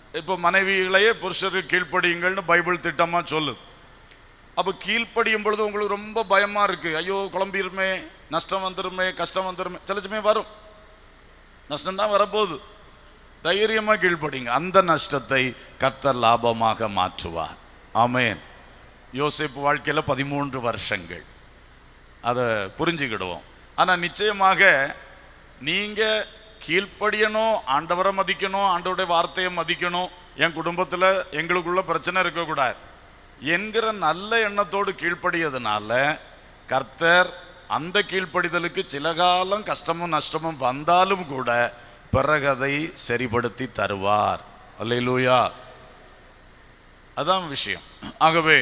இப்போ மனைவிகளையே புருஷருக்கு கீழ்ப்படியுங்கள்னு பைபிள் திட்டமா சொல்லுது அப்போ கீழ்ப்படியும் பொழுது உங்களுக்கு ரொம்ப பயமா இருக்கு ஐயோ குழம்பிருமே நஷ்டம் வந்துருமே கஷ்டம் வந்துருமே சிலச்சுமே வரும் நஷ்டம் தான் வரப்போகுது தைரியமா கீழ்ப்படிங்க அந்த நஷ்டத்தை கர்த்தர் லாபமாக மாற்றுவார் ஆமென் யோசேப்பு வாழ்க்கையில பதிமூன்று வருஷங்கள் அதை புரிஞ்சுக்கிடுவோம் ஆனா நிச்சயமாக நீங்க கீழ்ப்படியணும் ஆண்டவரை மதிக்கணும் ஆண்டவருடைய வார்த்தையை மதிக்கணும் என் குடும்பத்துல எங்களுக்குள்ள பிரச்சனை இருக்கக்கூடாது என்கிற நல்ல எண்ணத்தோடு கீழ்ப்படியதுனால கர்த்தர் அந்த கீழ்ப்படிதலுக்கு சில காலம் கஷ்டமும் நஷ்டமும் வந்தாலும் கூட பிறகு அதை சரிப்படுத்தி தருவார் அல்லேலூயா அதான் விஷயம் ஆகவே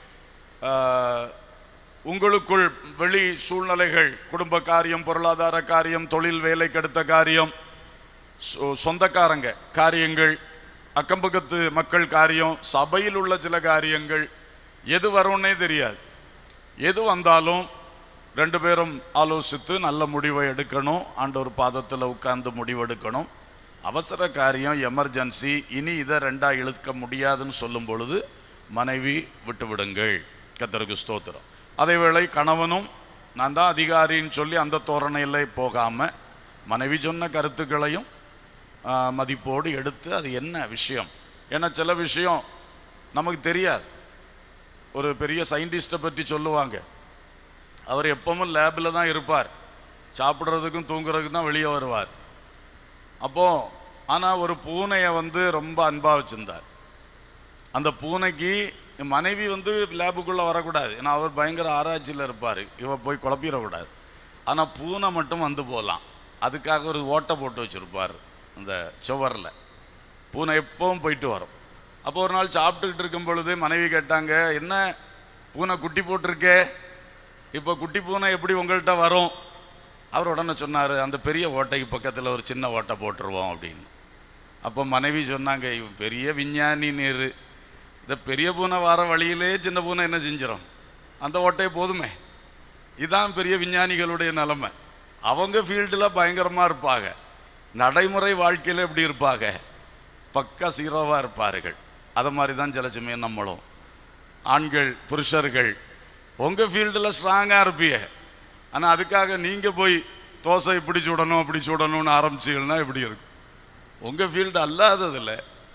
ஆஹ், உங்களுக்குள் வெளி சூழ்நிலைகள் குடும்ப காரியம் பொருளாதார காரியம் தொழில் வேலை கெடுத்த காரியம் சொ- சொந்தக்காரங்க காரியங்கள் அக்கம்பக்கத்து மக்கள் காரியம் சபையில் உள்ள சில காரியங்கள் எது வரும்னே தெரியாது எது வந்தாலும் ரெண்டு பேரும் ஆலோசித்து நல்ல முடிவை எடுக்கணும் ஆண்டவர் பாதத்தில் உட்கார்ந்து முடிவெடுக்கணும் அவசர காரியம் எமர்ஜென்சி இனி இதை ரெண்டா இழுக்க முடியாதுன்னு சொல்லும் பொழுது மனைவி விட்டுவிடுங்கள் கத்தருக்கு ஸ்தோத்திரம் அதேவேளை கணவனும் நான் தான் அதிகாரின்னு சொல்லி அந்த தோரணையில் போகாமல் மனைவி சொன்ன கருத்துக்களையும் ஆ, மதிப்போடு எடுத்து அது என்ன விஷயம் ஏன்னா சில விஷயம் நமக்கு தெரியாது ஒரு பெரிய சயின்டிஸ்ட்டை பற்றி சொல்லுவாங்க அவர் எப்பவும் லேபில் தான் இருப்பார் சாப்பிட்றதுக்கும் தூங்குறதுக்கும் தான் வெளியே வருவார் அப்போ ஆனால் ஒரு பூனையை வந்து ரொம்ப அன்பாக வச்சிருந்தார் அந்த பூனைக்கு என் மனைவி வந்து லேபுக்குள்ளே வரக்கூடாது ஏன்னா அவர் பயங்கர ஆராய்ச்சியில் இருப்பார் இவ போய் குழப்பிடக்கூடாது ஆனால் பூனை மட்டும் வந்து போகலாம் அதுக்காக ஒரு ஓட்டை போட்டு வச்சுருப்பார் அந்த சுவரில் பூனை எப்பவும் போயிட்டு வரும் அப்போ ஒரு நாள் சாப்பிட்டுக்கிட்டு இருக்கும் பொழுது மனைவி கேட்டாங்க என்ன பூனை குட்டி போட்டிருக்கே இப்போ குட்டி பூனை எப்படி உங்கள்கிட்ட வரும் அவர் உடனே சொன்னார் அந்த பெரிய ஓட்டைக்கு பக்கத்தில் ஒரு சின்ன ஓட்டை போட்டுருவோம் அப்படின்னு அப்போ மனைவி சொன்னாங்க இவன் பெரிய விஞ்ஞானி நேரு இந்த பெரிய பூனை வர வழியிலே சின்ன பூனை என்ன செஞ்சிடும் அந்த ஓட்டையே போதுமே இதான் பெரிய விஞ்ஞானிகளுடைய நிலைமை அவங்க ஃபீல்டில் பயங்கரமாக இருப்பாங்க நடைமுறை வாழ்க்கையில் எப்படி இருப்பாங்க பக்கா சீரோவாக இருப்பார்கள் அதை மாதிரி தான் சில சமயம் நம்மளும் ஆண்கள் புருஷர்கள் உங்கள் ஃபீல்டில் ஸ்ட்ராங்காக இருப்பீங்க ஆனால் அதுக்காக நீங்கள் போய் தோசை இப்படி சுடணும் அப்படி சுடணும்னு ஆரம்பிச்சீங்கன்னா எப்படி இருக்கும் உங்கள் ஃபீல்டு அல்லாததில்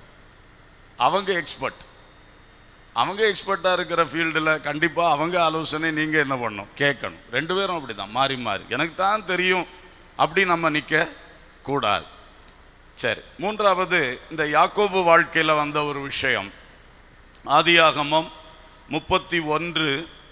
அவங்க எக்ஸ்பர்ட் அவங்க எக்ஸ்பர்ட்டாக இருக்கிற ஃபீல்டில் கண்டிப்பாக அவங்க ஆலோசனை நீங்கள் என்ன பண்ணணும் கேட்கணும் ரெண்டு பேரும் அப்படி தான் மாறி மாறி எனக்கு தான் தெரியும் அப்படி நம்ம நிற்க கூடாது சரி மூன்றாவது இந்த யாக்கோபு வாழ்க்கையில் வந்த ஒரு விஷயம் ஆதியாகமம் முப்பத்தி ஒன்று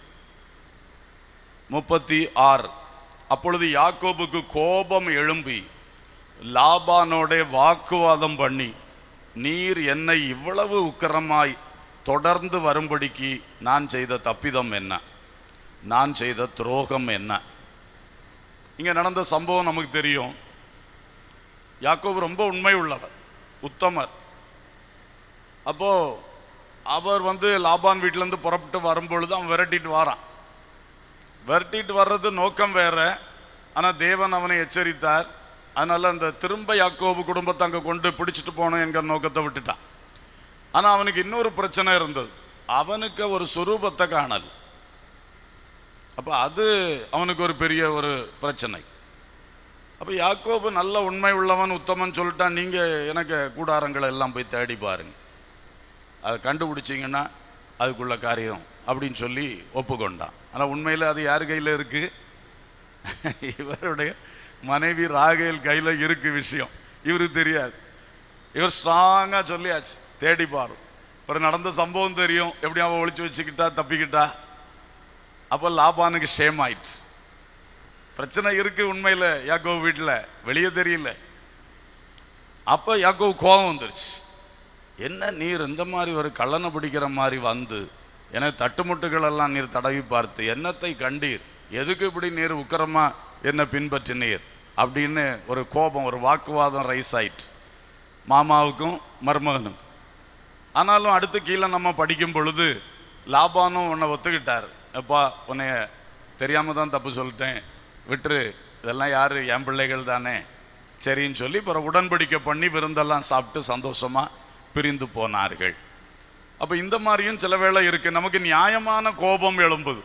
முப்பத்தி ஆறு அப்பொழுது யாக்கோபுக்கு கோபம் எழும்பி லாபானோட வாக்குவாதம் பண்ணி நீர் என்னை இவ்வளவு உக்கிரமாய் தொடர்ந்து வரும்படிக்கு நான் செய்த தப்பிதம் என்ன நான் செய்த துரோகம் என்ன இங்க நடந்த சம்பவம் நமக்கு தெரியும் யாக்கோபு ரொம்ப உண்மை உள்ளவர் உத்தமர் அப்போ அவர் வந்து லாபான் வீட்டிலேருந்து புறப்பட்டு வரும்பொழுது அவன் விரட்டிட்டு வாரான் விரட்டிட்டு வர்றது நோக்கம் வேற ஆனால் தேவன் அவனை எச்சரித்தார் அதனால அந்த திரும்ப யாக்கோபு குடும்பத்தை அங்கே கொண்டு பிடிச்சிட்டு போகணும் என்கிற நோக்கத்தை விட்டுட்டான் ஆனால் அவனுக்கு இன்னொரு பிரச்சனை இருந்தது அவனுக்கு ஒரு சுரூபத்தை காணல் அப்போ அது அவனுக்கு ஒரு பெரிய ஒரு பிரச்சனை அப்போ யாக்கோபு நல்ல உண்மை உள்ளவன் உத்தமன் சொல்லிட்டான் நீங்கள் எனக்கு கூடாரங்களை எல்லாம் போய் தேடி பாருங்க அதை கண்டுபிடிச்சிங்கன்னா அதுக்குள்ள காரியம் அப்படின்னு சொல்லி ஒப்புக்கொண்டான் ஆனால் உண்மையில் அது யார் கையில் இருக்குது இவருடைய மனைவி ராகேல் கையில் இருக்கு விஷயம் இவருக்கு தெரியாது இவர் ஸ்ட்ராங்காக சொல்லியாச்சு தேடி பாரு அப்புறம் நடந்த சம்பவம் தெரியும் எப்படி அவன் ஒளிச்சு வச்சுக்கிட்டா தப்பிக்கிட்டா அப்போ லாபானுக்கு ஷேம் ஆயிடுச்சு பிரச்சனை இருக்கு உண்மையில் யாக்கோ வீட்டில் வெளியே தெரியல அப்போ யாக்கோ கோபம் வந்துருச்சு என்ன நீர் இந்த மாதிரி ஒரு கள்ளனை பிடிக்கிற மாதிரி வந்து எனக்கு தட்டுமுட்டுகள் எல்லாம் நீர் தடவி பார்த்து என்னத்தை கண்டீர் எதுக்கு இப்படி நீர் உக்கரமா என்ன பின்பற்றினீர் அப்படின்னு ஒரு கோபம் ஒரு வாக்குவாதம் ரைஸ் ஆயிட்டு மாமாவுக்கும் மருமகனும் ஆனாலும் அடுத்து கீழே நம்ம படிக்கும் பொழுது லாபானும் உன்னை ஒத்துக்கிட்டார் எப்பா உன்னைய தெரியாம தான் தப்பு சொல்லிட்டேன் விட்டுரு இதெல்லாம் யாரு என் பிள்ளைகள் தானே சரின்னு சொல்லி அப்புறம் உடன்படிக்கை பண்ணி விருந்தெல்லாம் சாப்பிட்டு சந்தோஷமா பிரிந்து போனார்கள் அப்ப இந்த மாதிரியும் சில வேளை இருக்கு நமக்கு நியாயமான கோபம் எழும்புது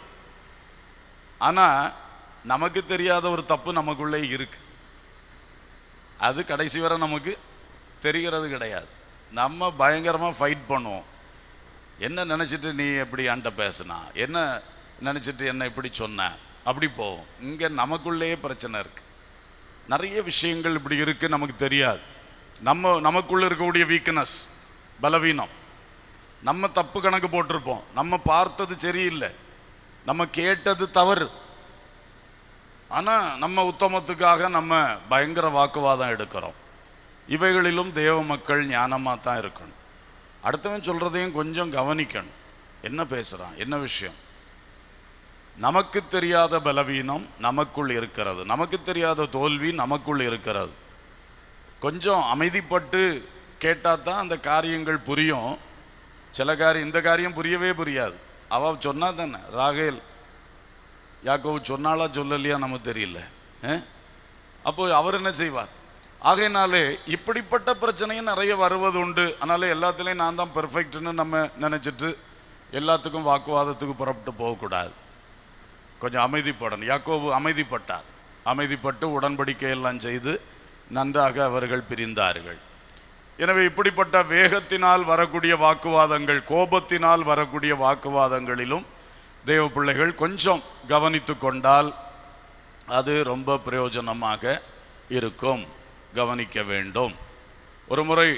ஆனா நமக்கு தெரியாத ஒரு தப்பு நமக்குள்ளே இருக்கு அது கடைசி வரை நமக்கு தெரிகிறது கிடையாது நம்ம பயங்கரமா ஃபைட் பண்ணுவோம் என்ன நினைச்சிட்டு நீ எப்படி என்கிட்ட பேசுனா என்ன நினைச்சிட்டு என்ன இப்படி சொன்ன அப்படி போவோம் இங்க நமக்குள்ளேயே பிரச்சனை இருக்கு நிறைய விஷயங்கள் இப்படி இருக்கு நமக்கு தெரியாது நம்ம நமக்குள்ள இருக்கக்கூடிய வீக்னஸ் பலவீனம் நம்ம தப்பு கணக்கு போட்டிருப்போம் நம்ம பார்த்தது சரியில்லை நம்ம கேட்டது தவறு ஆனா நம்ம உத்தமத்துக்காக நம்ம பயங்கர வாக்குவாதம் எடுக்கிறோம் இவைகளிலும் தேவ மக்கள் ஞானமா தான் இருக்கணும் அடுத்தவன் சொல்றதையும் கொஞ்சம் கவனிக்கணும் என்ன பேசுறான் என்ன விஷயம் நமக்கு தெரியாத பலவீனம் நமக்குள் இருக்கிறது நமக்கு தெரியாத தோல்வி நமக்குள் இருக்கிறது கொஞ்சம் அமைதிப்பட்டு கேட்டால் தான் அந்த காரியங்கள் புரியும் சில காரியம் இந்த காரியம் புரியவே புரியாது அவ சொன்னா தானே ராகேல் யாக்கோவு சொன்னாலா சொல்லலையா நமக்கு தெரியல அஹ்? அப்போ அவர் என்ன செய்வார் ஆகையினாலே இப்படிப்பட்ட பிரச்சனையும் நிறைய வருவது உண்டு அதனால எல்லாத்துலேயும் நான் தான் பெர்ஃபெக்ட்னு நம்ம நினைச்சிட்டு எல்லாத்துக்கும் வாக்குவாதத்துக்கு புறப்பட்டு போகக்கூடாது கொஞ்சம் அமைதிப்படணும் யாக்கோபு அமைதிப்பட்டார் அமைதிப்பட்டு உடன்படிக்கை எல்லாம் செய்து நன்றாக அவர்கள் பிரிந்தார்கள் எனவே இப்படிப்பட்ட வேகத்தினால் வரக்கூடிய வாக்குவாதங்கள் கோபத்தினால் வரக்கூடிய வாக்குவாதங்களிலும் தேவ பிள்ளைகள் கொஞ்சம் கவனித்து கொண்டால் அது ரொம்ப பிரயோஜனமாக இருக்கும் கவனிக்க வேண்டும் ஒரு முறை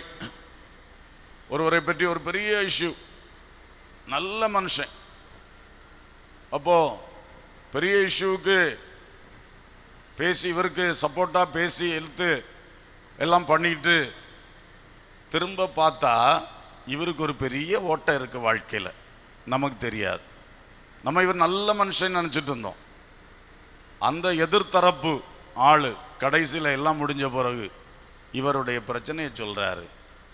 ஒருவரை பற்றி ஒரு பெரிய இஷ்யூ நல்ல மனுஷன் அப்போ பெரிய இஷ்யூவுக்கு பேசி இவருக்கு சப்போர்ட்டா பேசி இழுத்து எல்லாம் பண்ணிட்டு திரும்ப பார்த்தா இவருக்கு ஒரு பெரிய ஓட்டை இருக்கு வாழ்க்கையில நமக்கு தெரியாது நம்ம இவர் நல்ல மனுஷன் நினைச்சிட்டு இருந்தோம் அந்த எதிர்த்தரப்பு ஆளு கடைசியில எல்லாம் முடிஞ்ச பிறகு இவருடைய பிரச்சனையை சொல்றாரு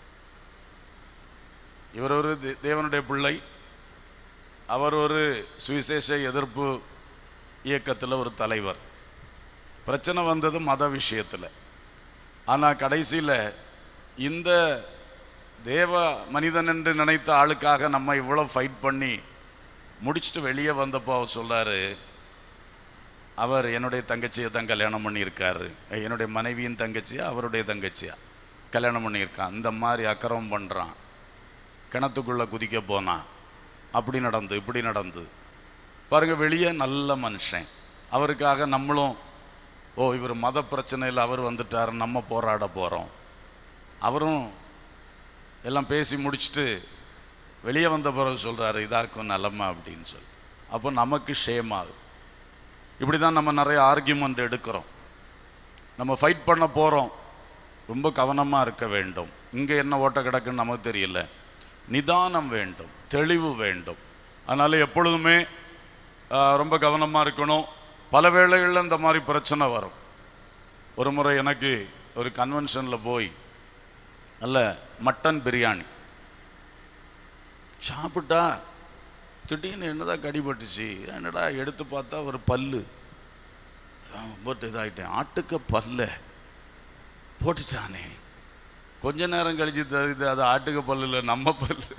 இவர் ஒரு தே- தேவனுடைய பிள்ளை அவர் ஒரு சுவிசேஷ எதிர்ப்பு இயக்கத்தில் ஒரு தலைவர் பிரச்சனை வந்தது மத விஷயத்தில் ஆனால் கடைசியில் இந்த தேவ மனிதன் என்று நினைத்த ஆளுக்காக நம்ம இவ்வளோ ஃபைட் பண்ணி முடிச்சுட்டு வெளியே வந்தப்போ அவர் சொல்றாரு அவர் என்னுடைய தங்கச்சியை தான் கல்யாணம் பண்ணியிருக்காரு அஹ் என்னுடைய மனைவியின் தங்கச்சியா அவருடைய தங்கச்சியா கல்யாணம் பண்ணியிருக்கான் இந்த மாதிரி அக்கிரமம் பண்ணுறான் கிணத்துக்குள்ளே குதிக்க போனான் அப்படி நடந்து இப்படி நடந்து பாருங்க வெளியே நல்ல மனுஷன் அவருக்காக நம்மளும் ஓ இவர் மத பிரச்சனையில் அவர் வந்துட்டார் நம்ம போராட போகிறோம் அவரும் எல்லாம் பேசி முடிச்சுட்டு வெளியே வந்த பிறகு சொல்கிறாரு இதாக்கும் நலமா அப்படின்னு சொல்லி அப்போ நமக்கு ஷேம் ஆகுது இப்படி தான் நம்ம நிறைய ஆர்கியூமெண்ட் எடுக்கிறோம் நம்ம ஃபைட் பண்ண போகிறோம் ரொம்ப கவனமாக இருக்க வேண்டும் இங்கே என்ன ஓட்ட கிடக்குன்னு நமக்கு தெரியல நிதானம் வேண்டும் தெளிவு வேண்டும் அதனால் எப்பொழுதுமே ஆ, ரொம்ப கவனமாக இருக்கணும் பல வேளைகளில் இந்த மாதிரி பிரச்சனை வரும் ஒரு முறை எனக்கு ஒரு கன்வென்ஷனில் போய் நல்ல மட்டன் பிரியாணி சாப்பிட்டா திடீர்னு என்னதான் கடிபட்டுச்சு என்னடா எடுத்து பார்த்தா ஒரு பல்லு போட்டு இதாகிட்டேன் ஆட்டுக்க பல்ல போட்டுட்டானே கொஞ்ச நேரம் கழிச்சு தெரியுது அது ஆட்டுக்க பல்லு இல்லை நம்ம பல்லு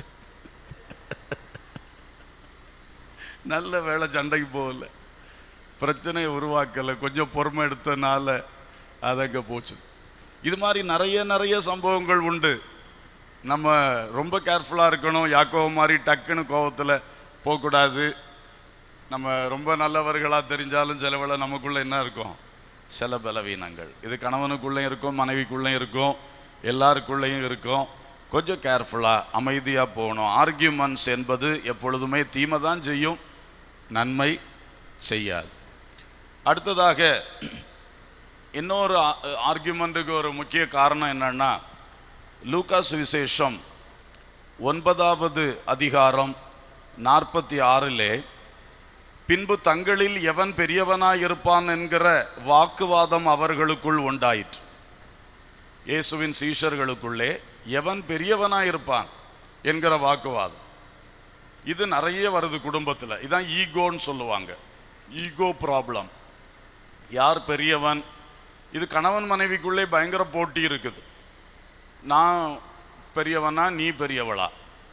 நல்ல வேலை சண்டைக்கு போகல பிரச்சனையை உருவாக்கலை கொஞ்சம் பொறுமை எடுத்தனால அது அங்கே போச்சு இது மாதிரி நிறைய நிறைய சம்பவங்கள் உண்டு நம்ம ரொம்ப கேர்ஃபுல்லாக இருக்கணும் யாக்கோ மாதிரி டக்குன்னு கோவத்தில் போகக்கூடாது நம்ம ரொம்ப நல்லவர்களாக தெரிஞ்சாலும் சில வேளை நமக்குள்ள என்ன இருக்கும் சில பலவீனங்கள் இது கணவனுக்குள்ளேயும் இருக்கும் மனைவிக்குள்ளேயும் இருக்கும் எல்லாருக்குள்ளேயும் இருக்கும் கொஞ்சம் கேர்ஃபுல்லாக அமைதியாக போகணும் ஆர்கியூமெண்ட்ஸ் என்பது எப்பொழுதுமே தீமை தான் செய்யும் நன்மை செய்யாது அடுத்ததாக இன்னொரு ஆர்கியூமெண்ட்டுக்கு ஒரு முக்கிய காரணம் என்னன்னா லூக்கா சுவிசேஷம் ஒன்பதாவது அதிகாரம் நாற்பத்தி ஆறிலே பின்பு தங்களில் எவன் பெரியவனாயிருப்பான் என்கிற வாக்குவாதம் அவர்களுக்குள் உண்டாயிற்று இயேசுவின் சீஷர்களுக்குள்ளே எவன் பெரியவனாயிருப்பான் என்கிற வாக்குவாதம் இது நிறைய வருது குடும்பத்தில் இதான் ஈகோன்னு சொல்லுவாங்க ஈகோ ப்ராப்ளம் யார் பெரியவன் இது கணவன் மனைவிக்குள்ளே பயங்கர போட்டி இருக்குது நான் பெரியவனா நீ பெரியவளா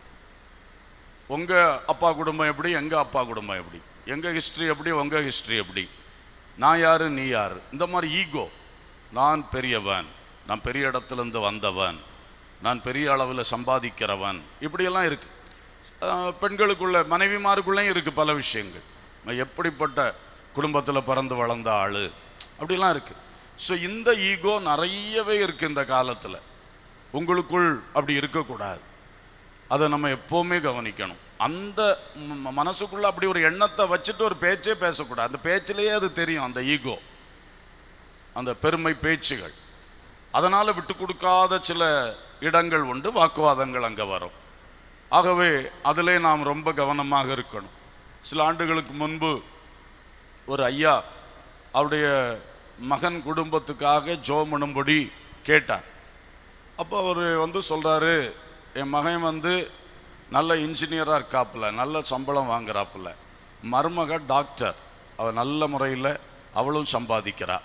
உங்க அப்பா குடும்பம் எப்படி எங்க அப்பா குடும்பம் எப்படி எங்க ஹிஸ்டரி எப்படி உங்க ஹிஸ்டரி எப்படி நான் யாரு நீ யாரு இந்த மாதிரி ஈகோ நான் பெரியவன் நான் பெரிய இடத்துல இருந்து வந்தவன் நான் பெரிய அளவில் சம்பாதிக்கிறவன் இப்படியெல்லாம் இருக்கு ஆஹ் பெண்களுக்குள்ள மனைவிமாருக்குள்ளேயும் இருக்கு பல விஷயங்கள் நான் எப்படிப்பட்ட குடும்பத்தில் பிறந்து வளர்ந்த ஆளு அப்படிலாம் இருக்கு ஸோ இந்த ஈகோ நிறையவே இருக்கு இந்த காலத்தில் உங்களுக்குள் அப்படி இருக்கக்கூடாது அதை நம்ம எப்போவுமே கவனிக்கணும் அந்த ம- ம- மனசுக்குள்ள அப்படி ஒரு எண்ணத்தை வச்சுட்டு ஒரு பேச்சே பேசக்கூடாது அந்த பேச்சிலேயே அது தெரியும் அந்த ஈகோ அந்த பெருமை பேச்சுகள் அதனால விட்டு கொடுக்காத சில இடங்கள் உண்டு வாக்குவாதங்கள் அங்கே வரும் ஆகவே அதிலே நாம் ரொம்ப கவனமாக இருக்கணும் சில ஆண்டுகளுக்கு முன்பு ஒரு ஐயா அவருடைய மகன் குடும்பத்துக்காக ஜோம் பண்ணும்படி கேட்டார் அப்போ அவர் வந்து சொல்றாரு என் மகன் வந்து நல்ல இன்ஜினியராக இருக்காப்புல நல்ல சம்பளம் வாங்குறாப்புல மருமக டாக்டர் அவ நல்ல முறையில் அவளும் சம்பாதிக்கிறா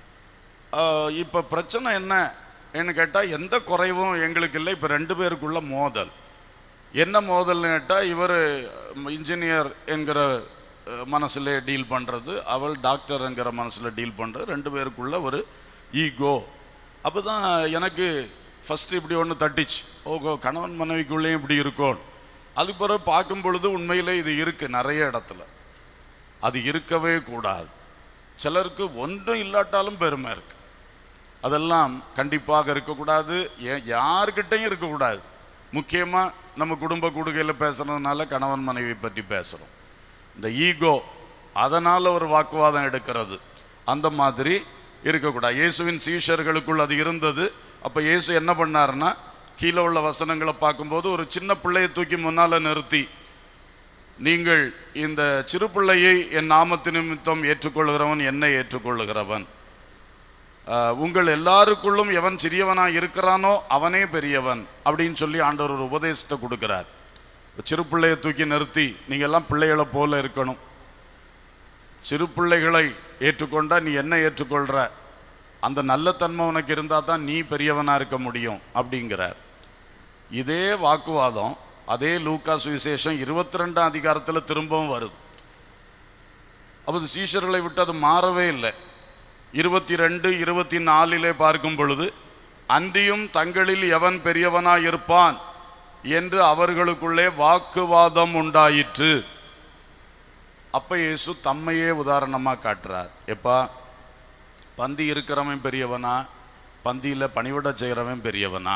இப்போ பிரச்சனை என்ன என்ன கேட்டால் எந்த குறைவும் எங்களுக்கு இல்லை இப்போ ரெண்டு பேருக்குள்ள மோதல் என்ன மோதல்னு கேட்டால் இவர் இன்ஜினியர் என்கிற அஹ், மனசுல டீல் பண்ணுறது அவள் டாக்டர் என்கிற மனசில் டீல் பண்ணுறது ரெண்டு பேருக்குள்ள ஒரு ஈகோ அப்போ தான் எனக்கு ஃபஸ்ட்டு இப்படி ஒன்று தட்டிச்சு ஓகோ கணவன் மனைவிக்குள்ளேயும் இப்படி இருக்கும் அதுக்கு பிறகு பார்க்கும் பொழுது உண்மையிலே இது இருக்குது நிறைய இடத்துல அது இருக்கவே கூடாது சிலருக்கு ஒன்றும் இல்லாட்டாலும் பெருமை இருக்கு அதெல்லாம் கண்டிப்பாக இருக்கக்கூடாது ஏன் யார்கிட்டையும் இருக்கக்கூடாது முக்கியமாக நம்ம குடும்ப கூடுகையில் பேசுறதுனால கணவன் மனைவி பற்றி பேசுகிறோம் இந்த ஈகோ அதனால் ஒரு வாக்குவாதம் எடுக்கிறது அந்த மாதிரி இருக்கக்கூடாது இயேசுவின் சீஷர்களுக்குள் அது இருந்தது அப்போ இயேசு என்ன பண்ணாருன்னா கீழே உள்ள வசனங்களை பார்க்கும்போது ஒரு சின்ன பிள்ளையை தூக்கி முன்னால் நிறுத்தி நீங்கள் இந்த சிறு பிள்ளையை என் நாமத்து நிமித்தம் ஏற்றுக்கொள்கிறவன் என்னை ஏற்றுக்கொள்ளுகிறவன் ஆஹ், உங்கள் எல்லாருக்குள்ளும் எவன் சிறியவனா இருக்கிறானோ அவனே பெரியவன் அப்படின்னு சொல்லி ஆண்டவர் ஒரு உபதேசத்தை கொடுக்கிறார் சிறு பிள்ளையை தூக்கி நிறுத்தி நீங்க எல்லாம் பிள்ளைகளை போல இருக்கணும் சிறு பிள்ளைகளை ஏற்றுக்கொண்டா நீ என்ன ஏற்றுக்கொள்ற அந்த நல்ல தன்மை உனக்கு இருந்தால் தான் நீ பெரியவனா இருக்க முடியும் அப்படிங்கிறார் இதே வாக்குவாதம் அதே லூக்கா சுவிசேஷம் இருபத்தி ரெண்டாம் அதிகாரத்தில் திரும்பவும் வருது அப்போது சீஷர்களை விட்டு அது மாறவே இல்லை இருபத்தி ரெண்டு இருபத்தி நாலிலே பார்க்கும் பொழுது அன்றியும் தங்களில் எவன் பெரியவனாய் இருப்பான் என்று அவர்களுக்குள்ளே வாக்குவாதம் உண்டாயிற்று அப்ப இயேசு தம்மையே உதாரணமா காட்டுறார் எப்பா பந்தி இருக்கிறவன் பெரியவனா பந்தியில பணிவிட செய்கிறவன் பெரியவனா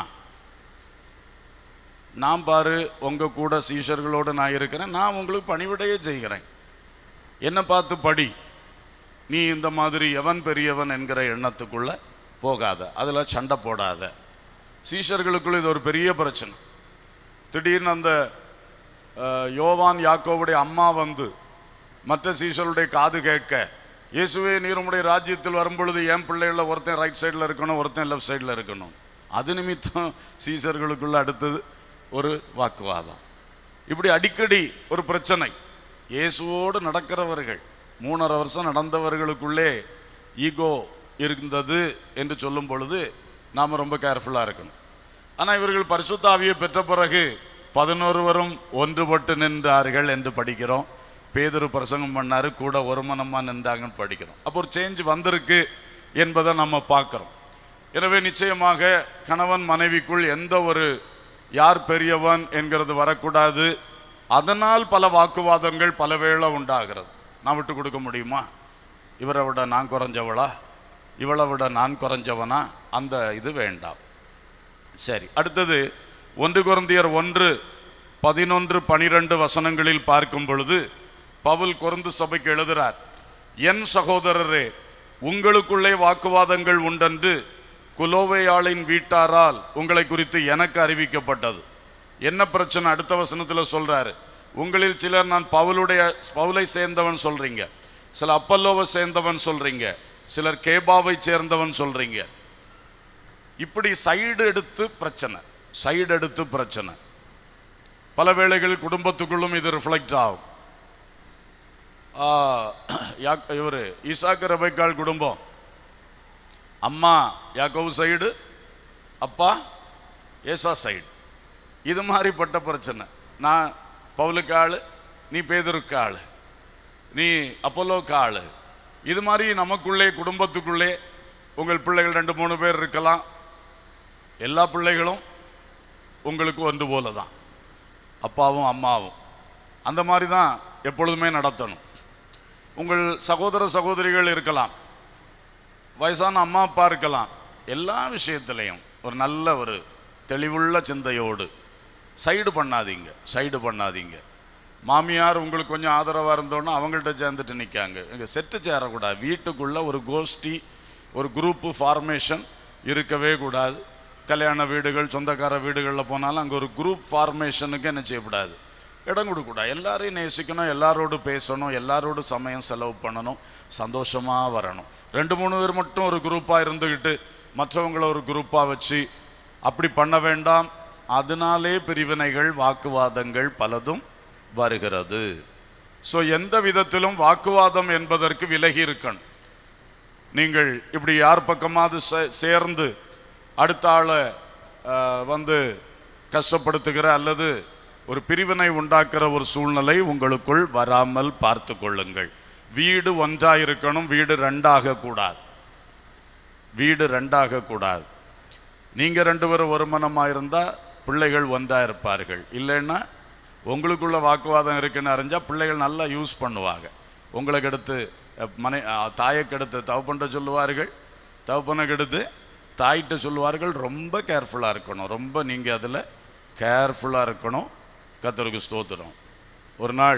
நான் பாரு உங்க கூட சீஷர்களோடு நான் இருக்கிறேன் நான் உங்களுக்கு பணிவிடையே செய்கிறேன் என்ன பார்த்து படி நீ இந்த மாதிரி எவன் பெரியவன் என்கிற எண்ணத்துக்குள்ள போகாத அதில் சண்டை போடாத சீஷர்களுக்குள்ள இது ஒரு பெரிய பிரச்சனை திடீர்னு அந்த அஹ், யோவான் யாக்கோவுடைய அம்மா வந்து மற்ற சீஷருடைய காது கேட்க இயேசுவே நீர் உம்முடைய ராஜ்யத்தில் வரும்பொழுது என் பிள்ளைகள ஒருத்தன் ரைட் சைடில் இருக்கணும் ஒருத்தன் லெஃப்ட் சைடில் இருக்கணும் அது நிமித்தம் சீஷர்களுக்குள்ள அடுத்தது ஒரு வாக்குவாதம் இப்படி அடிக்கடி ஒரு பிரச்சனை இயேசுவோடு நடக்கிறவர்கள் மூணரை வருஷம் நடந்தவர்களுக்குள்ளே ஈகோ இருந்தது என்று சொல்லும் பொழுது நாம் ரொம்ப கேர்ஃபுல்லாக இருக்கணும் ஆனால் இவர்கள் பரிசுத்த ஆவியை பெற்ற பிறகு பதினொருவரும் ஒன்றுபட்டு நின்றார்கள் என்று படிக்கிறோம் பேதுரு பிரசங்கம் பண்ணாரு கூட ஒரு மனமா நின்றாங்கன்னு படிக்கிறோம் அப்போ ஒரு சேஞ்ச் வந்திருக்கு என்பதை நம்ம பார்க்கிறோம் எனவே நிச்சயமாக கணவன் மனைவிக்குள் எந்த ஒரு யார் பெரியவன் என்கிறது வரக்கூடாது அதனால் பல வாக்குவாதங்கள் பல வேளை உண்டாகிறது நான் விட்டு கொடுக்க முடியுமா இவரை விட நான் குறைஞ்சவளா இவளை விட நான் குறைஞ்சவனா அந்த இது வேண்டாம் சரி அடுத்தது ஒன்று குருந்தியர் ஒன்று பதினொன்று பனிரெண்டு வசனங்களில் பார்க்கும் பொழுது பவுல் கொருந்து சபைக்கு எழுதுகிறார் என் சகோதரரே உங்களுக்குள்ளே வாக்குவாதங்கள் உண்டென்று குலோவையாளின் வீட்டாரால் உங்களை குறித்து எனக்கு அறிவிக்கப்பட்டது என்ன பிரச்சனை அடுத்த வசனத்தில் சொல்றாரு உங்களில் சிலர் நான் பவுலுடைய பவுலை சேர்ந்தவன் சொல்றீங்க சில அப்பல்லோவை சேர்ந்தவன் சொல்றீங்க சிலர் கேபாவை சேர்ந்தவன் சொல்றீங்க இப்படி சைடு எடுத்து பிரச்சனை சைடு எடுத்து பிரச்சனை பல வேளைகள் குடும்பத்துக்குள்ளும் இது ரிஃப்ளெக்ட் ஆகும் இவர் ஈசாக்கு ரபைக்கால் குடும்பம் அம்மா யாக்கோவு சைடு அப்பா ஏசா சைடு இது மாதிரிப்பட்ட பிரச்சனை நான் பவுலுக்கு ஆளு நீ பேதருக்கு ஆளு நீ அப்போலோக்கு ஆளு இது மாதிரி நமக்குள்ளே குடும்பத்துக்குள்ளே உங்கள் பிள்ளைகள் ரெண்டு மூணு பேர் இருக்கலாம் எல்லா பிள்ளைகளும் உங்களுக்கு ஒன்று போல தான் அப்பாவும் அம்மாவும் அந்த மாதிரி தான் எப்பொழுதுமே நடத்தணும் உங்கள் சகோதர சகோதரிகள் இருக்கலாம் வயசான அம்மா அப்பா இருக்கலாம் எல்லா விஷயத்திலையும் ஒரு நல்ல ஒரு தெளிவுள்ள சிந்தையோடு சைடு பண்ணாதீங்க சைடு பண்ணாதீங்க மாமியார் உங்களுக்கு கொஞ்சம் ஆதரவாக இருந்தோன்னா அவங்கள்ட்ட சேர்ந்துட்டு நிற்காங்க இங்கே செட்டு சேரக்கூடாது வீட்டுக்குள்ளே ஒரு கோஷ்டி ஒரு குரூப்பு ஃபார்மேஷன் இருக்கவே கூடாது கல்யாண வீடுகள் சொந்தக்கார வீடுகளில் போனாலும் அங்கே ஒரு குரூப் ஃபார்மேஷனுக்கு என்ன செய்யக்கூடாது இடம் கொடுக்கக்கூடாது எல்லாரையும் நேசிக்கணும் எல்லாரோடு பேசணும் எல்லாரோடு சமயம் செலவு பண்ணணும் சந்தோஷமாக வரணும் ரெண்டு மூணு பேர் மட்டும் ஒரு குரூப்பாக இருந்துக்கிட்டு மற்றவங்கள ஒரு குரூப்பாக வச்சு அப்படி பண்ண வேண்டாம் அதனாலே பிரிவினைகள் வாக்குவாதங்கள் பலதும் வருகிறது ஸோ எந்த விதத்திலும் வாக்குவாதம் என்பதற்கு விலகி இருக்கணும் நீங்கள் இப்படி யார் பக்கமாவது சே- சேர்ந்து அடுத்த ஆளை அஹ், வந்து கஷ்டப்படுத்துகிற அல்லது ஒரு பிரிவினை உண்டாக்குற ஒரு சூழ்நிலை உங்களுக்குள் வராமல் பார்த்து கொள்ளுங்கள் வீடு ஒன்றாக இருக்கணும் வீடு ரெண்டாக கூடாது வீடு ரெண்டாக கூடாது நீங்க ரெண்டு பேரும் ஒரு மனமாக இருந்தால் பிள்ளைகள் ஒன்றா இருப்பார்கள் இல்லைன்னா உங்களுக்குள்ள வாக்குவாதம் இருக்குன்னு அறிஞ்சா பிள்ளைகள் நல்லா யூஸ் பண்ணுவாங்க உங்களுக்கு எடுத்து அஹ், மனை அஹ், தாயைக்கு எடுத்து தவப்பண்ட சொல்லுவார்கள் தவப்பனுக்கு எடுத்து தாயிட்ட சொல்லுவார்கள் ரொம்ப கேர்ஃபுல்லாக இருக்கணும் ரொம்ப நீங்கள் அதில் கேர்ஃபுல்லாக இருக்கணும் கத்தருக்கு ஸ்தோத்திரம் ஒரு நாள்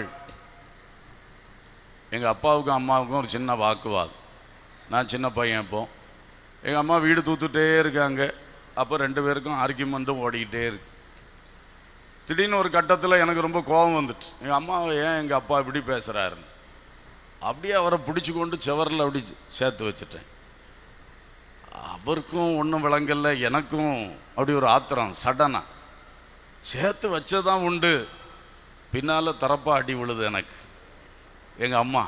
எங்கள் அப்பாவுக்கும் அம்மாவுக்கும் ஒரு சின்ன வாக்குவாதம் நான் சின்ன பையன் இப்போ எங்கள் அம்மா வீடு தூத்துட்டே இருக்காங்க அப்போ ரெண்டு பேருக்கும் ஆர்கியூமெண்ட்டும் ஓடிக்கிட்டே இருக்கு திடீர்னு ஒரு கட்டத்தில் எனக்கு ரொம்ப கோபம் வந்துட்டு எங்கள் அம்மாவை ஏன் எங்கள் அப்பா இப்படி பேசுகிறாருன்னு அப்படியே அவரை பிடிச்சி கொண்டு செவரில் அப்படி சேர்த்து வச்சுட்டேன் அவருக்கும் ஒன்றும் விளங்கல எனக்கும் அப்படி ஒரு ஆத்திரம் சடனா சேர்த்து வச்சதான் உண்டு பின்னால் தரப்பா அடி விழுது எனக்கு எங்கள் அம்மா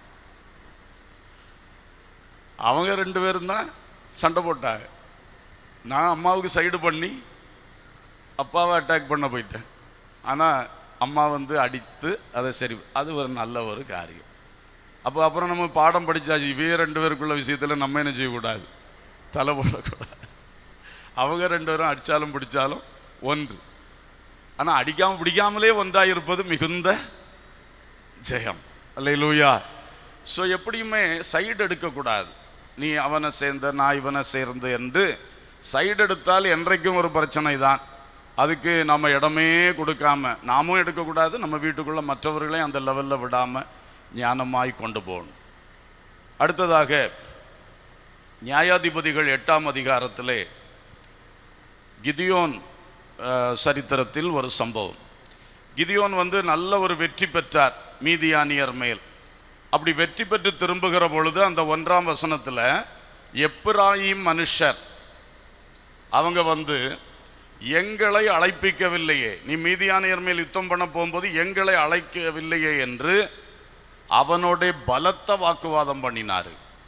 அவங்க ரெண்டு பேரும் தான் சண்டை போட்டாங்க நான் அம்மாவுக்கு சைடு பண்ணி அப்பாவை அட்டாக் பண்ண போயிட்டேன் ஆனால் அம்மா வந்து அடித்து அதை சரி அது ஒரு நல்ல ஒரு காரியம் அப்போ அப்புறம் நம்ம பாடம் படிச்சாச்சு இவையே ரெண்டு பேருக்குள்ள விஷயத்தில் நம்ம என்ன செய்யக்கூடாது தலை போடக்கூடாது அவங்க ரெண்டு பேரும் அடித்தாலும் பிடிச்சாலும் ஒன்று ஆனால் அடிக்காமல் பிடிக்காமலே ஒன்றாக இருப்பது மிகுந்த ஜெயம் அல்லையிலூயா ஸோ எப்படியுமே சைடு எடுக்கக்கூடாது நீ அவனை சேர்ந்த நான் இவனை சேர்ந்து என்று சைடு எடுத்தால் என்றைக்கும் ஒரு பிரச்சனை தான் அதுக்கு நம்ம இடமே கொடுக்காம நாமும் எடுக்கக்கூடாது நம்ம வீட்டுக்குள்ள மற்றவர்களையும் அந்த லெவலில் விடாமல் ஞானமாய் கொண்டு போகணும் அடுத்ததாக நியாயாதிபதிகள் எட்டாம் அதிகாரத்திலே கிதியோன் அஹ், சரித்திரத்தில் ஒரு சம்பவம் கிதியோன் வந்து நல்ல ஒரு வெற்றி பெற்றார் மீதியானியர் மேல் அப்படி வெற்றி பெற்று திரும்புகிற பொழுது அந்த ஒன்றாம் வசனத்தில் எப்பிராயிம் மனுஷர் அவங்க வந்து எங்களை அழைப்பிக்கவில்லையே நீ மீதியானியர் மேல் யுத்தம் பண்ண போகும்போது எங்களை அழைக்கவில்லையே என்று அவனோட பலத்த வாக்குவாதம் பண்ணினாரு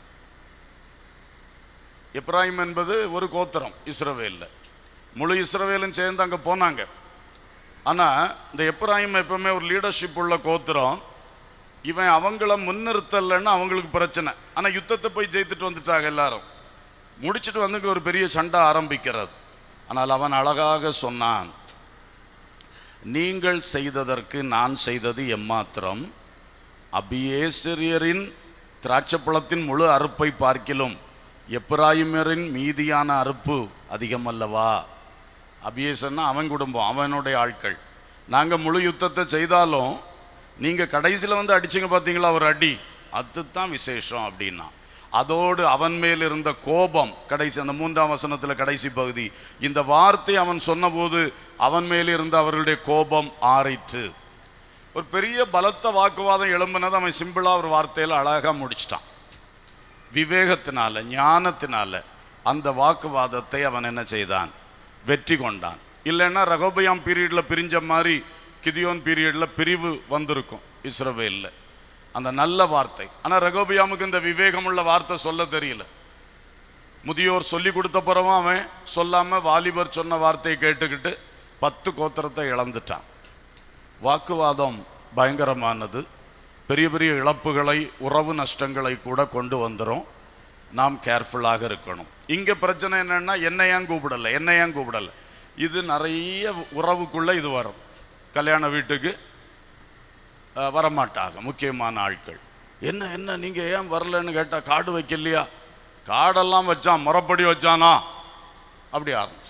எப்ராஹிம் என்பது ஒரு கோத்திரம் இஸ்ரவேலில் முழு இஸ்ரவேலும் சேர்ந்து அங்கே போனாங்க ஆனால் இந்த எப்ராஹிம் எப்பவுமே ஒரு லீடர்ஷிப் உள்ள கோத்திரம் இவன் அவங்கள முன்னிறுத்தலைன்னு அவங்களுக்கு பிரச்சனை ஆனால் யுத்தத்தை போய் ஜெயித்துட்டு வந்துட்டாங்க எல்லாரும் முடிச்சிட்டு வந்து இங்க ஒரு பெரிய சண்டை ஆரம்பிக்கிறது ஆனால் அவன் அழகாக சொன்னான் நீங்கள் செய்ததற்கு நான் செய்தது எம்மாத்திரம் அபியேசரியரின் திராட்சப்பழத்தின் முழு அறுப்பை பார்க்கிலும் எப்ராயிமரின் மீதியான அறுப்பு அதிகமல்லவா அபியேசன்னா அவன் குடும்பம் அவனுடைய ஆட்கள் நாங்கள் முழு யுத்தத்தை செய்தாலும் நீங்கள் கடைசியில் வந்து அடிச்சீங்க பார்த்தீங்களா ஒரு அடி அதுதான் விசேஷம் அப்படின்னா அதோடு அவன் மேல் இருந்த கோபம் கடைசி அந்த மூன்றாம் வசனத்தில் கடைசி பகுதி இந்த வார்த்தை அவன் சொன்னபோது அவன் மேல் இருந்த அவர்களுடைய கோபம் ஆறிற்று ஒரு பெரிய பலத்த வாக்குவாதம் எழும்பினது அவன் சிம்பிளாக ஒரு வார்த்தையில் அழகாக முடிச்சிட்டான் விவேகத்தினால ஞானத்தினால அந்த வாக்குவாதத்தை அவன் என்ன செய்தான் வெற்றி கொண்டான் இல்லைன்னா ரகோபயாம் பீரியடில் பிரிஞ்ச மாதிரி கிதியோன் பீரியடில் பிரிவு வந்திருக்கும் இஸ்ரவேலில் அந்த நல்ல வார்த்தை ஆனால் ரகோபியாமுக்கு இந்த விவேகமுள்ள வார்த்தை சொல்ல தெரியல முதியோர் சொல்லி கொடுத்த பிறவும் அவன் சொல்லாமல் வாலிபர் சொன்ன வார்த்தையை கேட்டுக்கிட்டு பத்து கோத்திரத்தை இழந்துட்டான் வாக்குவாதம் பயங்கரமானது பெரிய பெரிய இழப்புகளை உறவு நஷ்டங்களை கூட கொண்டு வந்துரும் நாம் கேர்ஃபுல்லாக இருக்கணும் இங்கே பிரச்சனை என்னன்னா என்னை ஏன் கூப்பிடலை என்னை ஏன் கூப்பிடலை இது நிறைய உறவுக்குள்ளே இது வரும் கல்யாண வீட்டுக்கு அஹ், வரமாட்டாங்க முக்கியமான ஆட்கள் என்ன என்ன நீங்கள் ஏன் வரலன்னு கேட்டால் காடு வைக்கலையா காடெல்லாம் வச்சான் முறைப்படி வச்சானா அப்படி ஆரம்பிச்சு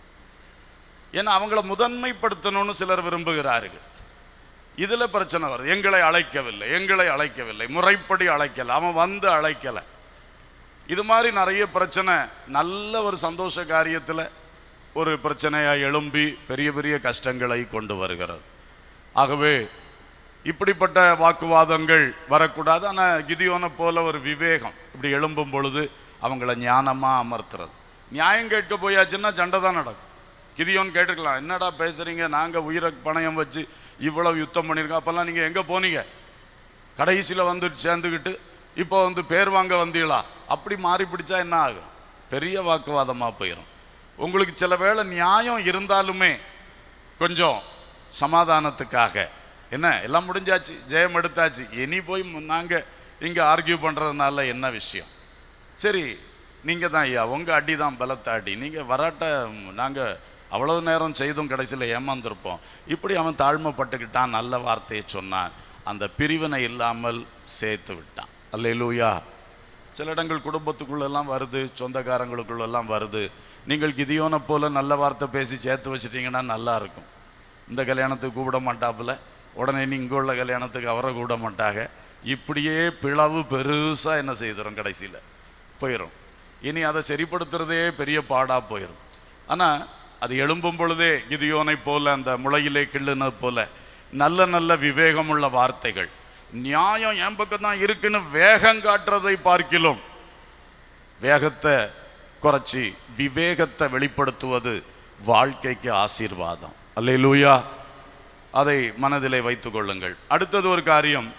ஏன்னா அவங்கள முதன்மைப்படுத்தணும்னு சிலர் விரும்புகிறார்கள் இதுல பிரச்சனை வருது எங்களை அழைக்கவில்லை எங்களை அழைக்கவில்லை முறைப்படி அழைக்கல அவன் வந்து அழைக்கல இது மாதிரி நிறைய பிரச்சனை நல்ல ஒரு சந்தோஷ காரியத்துல ஒரு பிரச்சனையா எழும்பி பெரிய பெரிய கஷ்டங்களை கொண்டு வருகிறது ஆகவே இப்படிப்பட்ட வாக்குவாதங்கள் வரக்கூடாது ஆனா கிதியோனை போல ஒரு விவேகம் இப்படி எழும்பும் பொழுது அவங்கள ஞானமா அமர்த்துறது நியாயம் கேட்க போயாச்சுன்னா சண்டை தான் நடக்கும் கிதியோன் கேட்டுக்கலாம் என்னடா பேசுறீங்க நாங்க உயிரை பணயம் வச்சு இவ்வளவு யுத்தம் பண்ணியிருக்கோம் அப்பெல்லாம் நீங்க எங்க போனீங்க கடைசியில வந்து சேர்ந்துக்கிட்டு இப்போ வந்து பேர் வாங்க வந்தீங்களா அப்படி மாறி பிடிச்சா என்ன ஆகும் பெரிய வாக்குவாதமா போயிடும் உங்களுக்கு சில வேளை நியாயம் இருந்தாலுமே கொஞ்சம் சமாதானத்துக்காக என்ன எல்லாம் முடிஞ்சாச்சு ஜெயம் எடுத்தாச்சு இனி போய் மு- நாங்க இங்க ஆர்கியூ பண்றதுனால என்ன விஷயம் சரி நீங்க தான் ஐயா உங்க அடி தான் பலத்த அடி நீங்க வராட்ட ம், நாங்க அவ்வளவு நேரம் செய்தும் கடைசியில் ஏமாந்திருப்போம் இப்படி அவன் தாழ்மைப்பட்டுக்கிட்டான் நல்ல வார்த்தையை சொன்னான் அந்த பிரிவினை இல்லாமல் சேர்த்து விட்டான் அல்லேலூயா சில இடங்கள் குடும்பத்துக்குள்ளெல்லாம் வருது சொந்தக்காரங்களுக்குள்ளெல்லாம் வருது நீங்கள் கிதியோனை போல நல்ல வார்த்தை பேசி சேர்த்து வச்சிட்டீங்கன்னா நல்லா இருக்கும் இந்த கல்யாணத்துக்கு கூப்பிட மாட்டாப்புல உடனே நீ இங்கே உள்ள கல்யாணத்துக்கு அவரை கூப்பிட மாட்டாங்க இப்படியே பிளவு பெருசா என்ன செய்திடும் கடைசியில் போயிடும் இனி அதை சரிப்படுத்துறதே பெரிய பாடா போயிடும் ஆனா அது எழும்பும் பொழுதே கிதியோனை போல அந்த முளையிலே கிள்ளுனது போல நல்ல நல்ல விவேகமுள்ள வார்த்தைகள் நியாயம் என் பக்கம் தான் இருக்குன்னு வேகம் காட்டுறதை பார்க்கிலும் வேகத்தை குறைச்சி விவேகத்தை வெளிப்படுத்துவது வாழ்க்கைக்கு ஆசீர்வாதம் அல்லேலூயா அதை மனதிலே வைத்துக் கொள்ளுங்கள் அடுத்தது ஒரு காரியம்